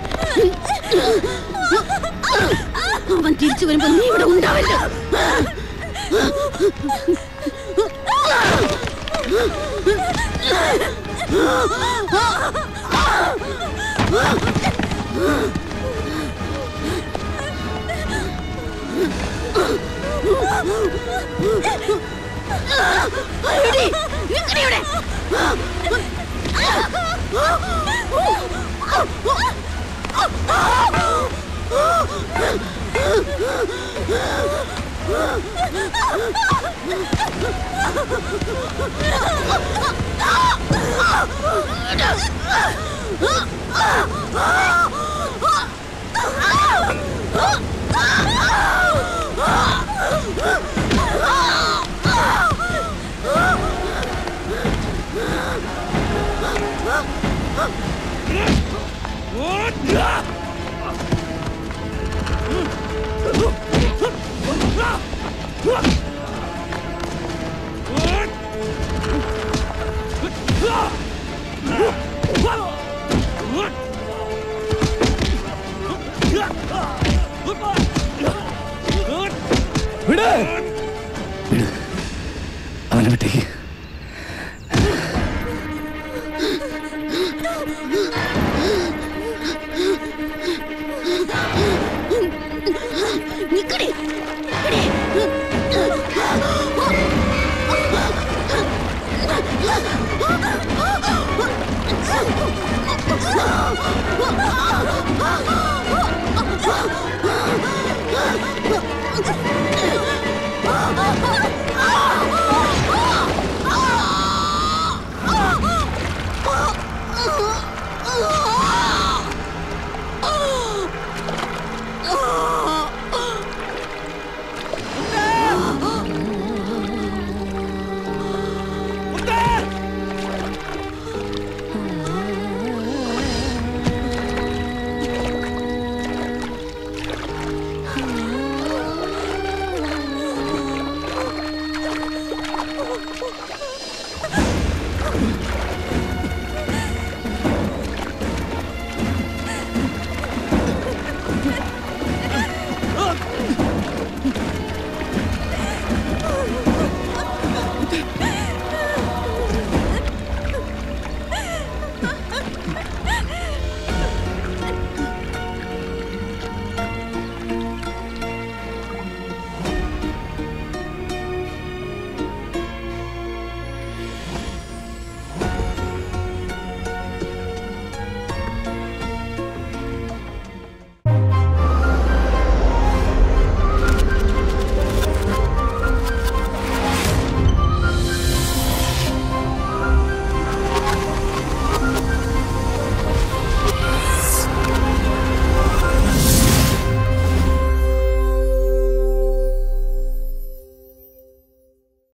അവൻ തിരിച്ചു വരുമ്പോ നീ ഇവിടെ ഉണ്ടാവില്ല അയ്യടി, നിക്കടി ഇവിടെ. Ah! വിട്. അവനെ വിട്ടേക്ക്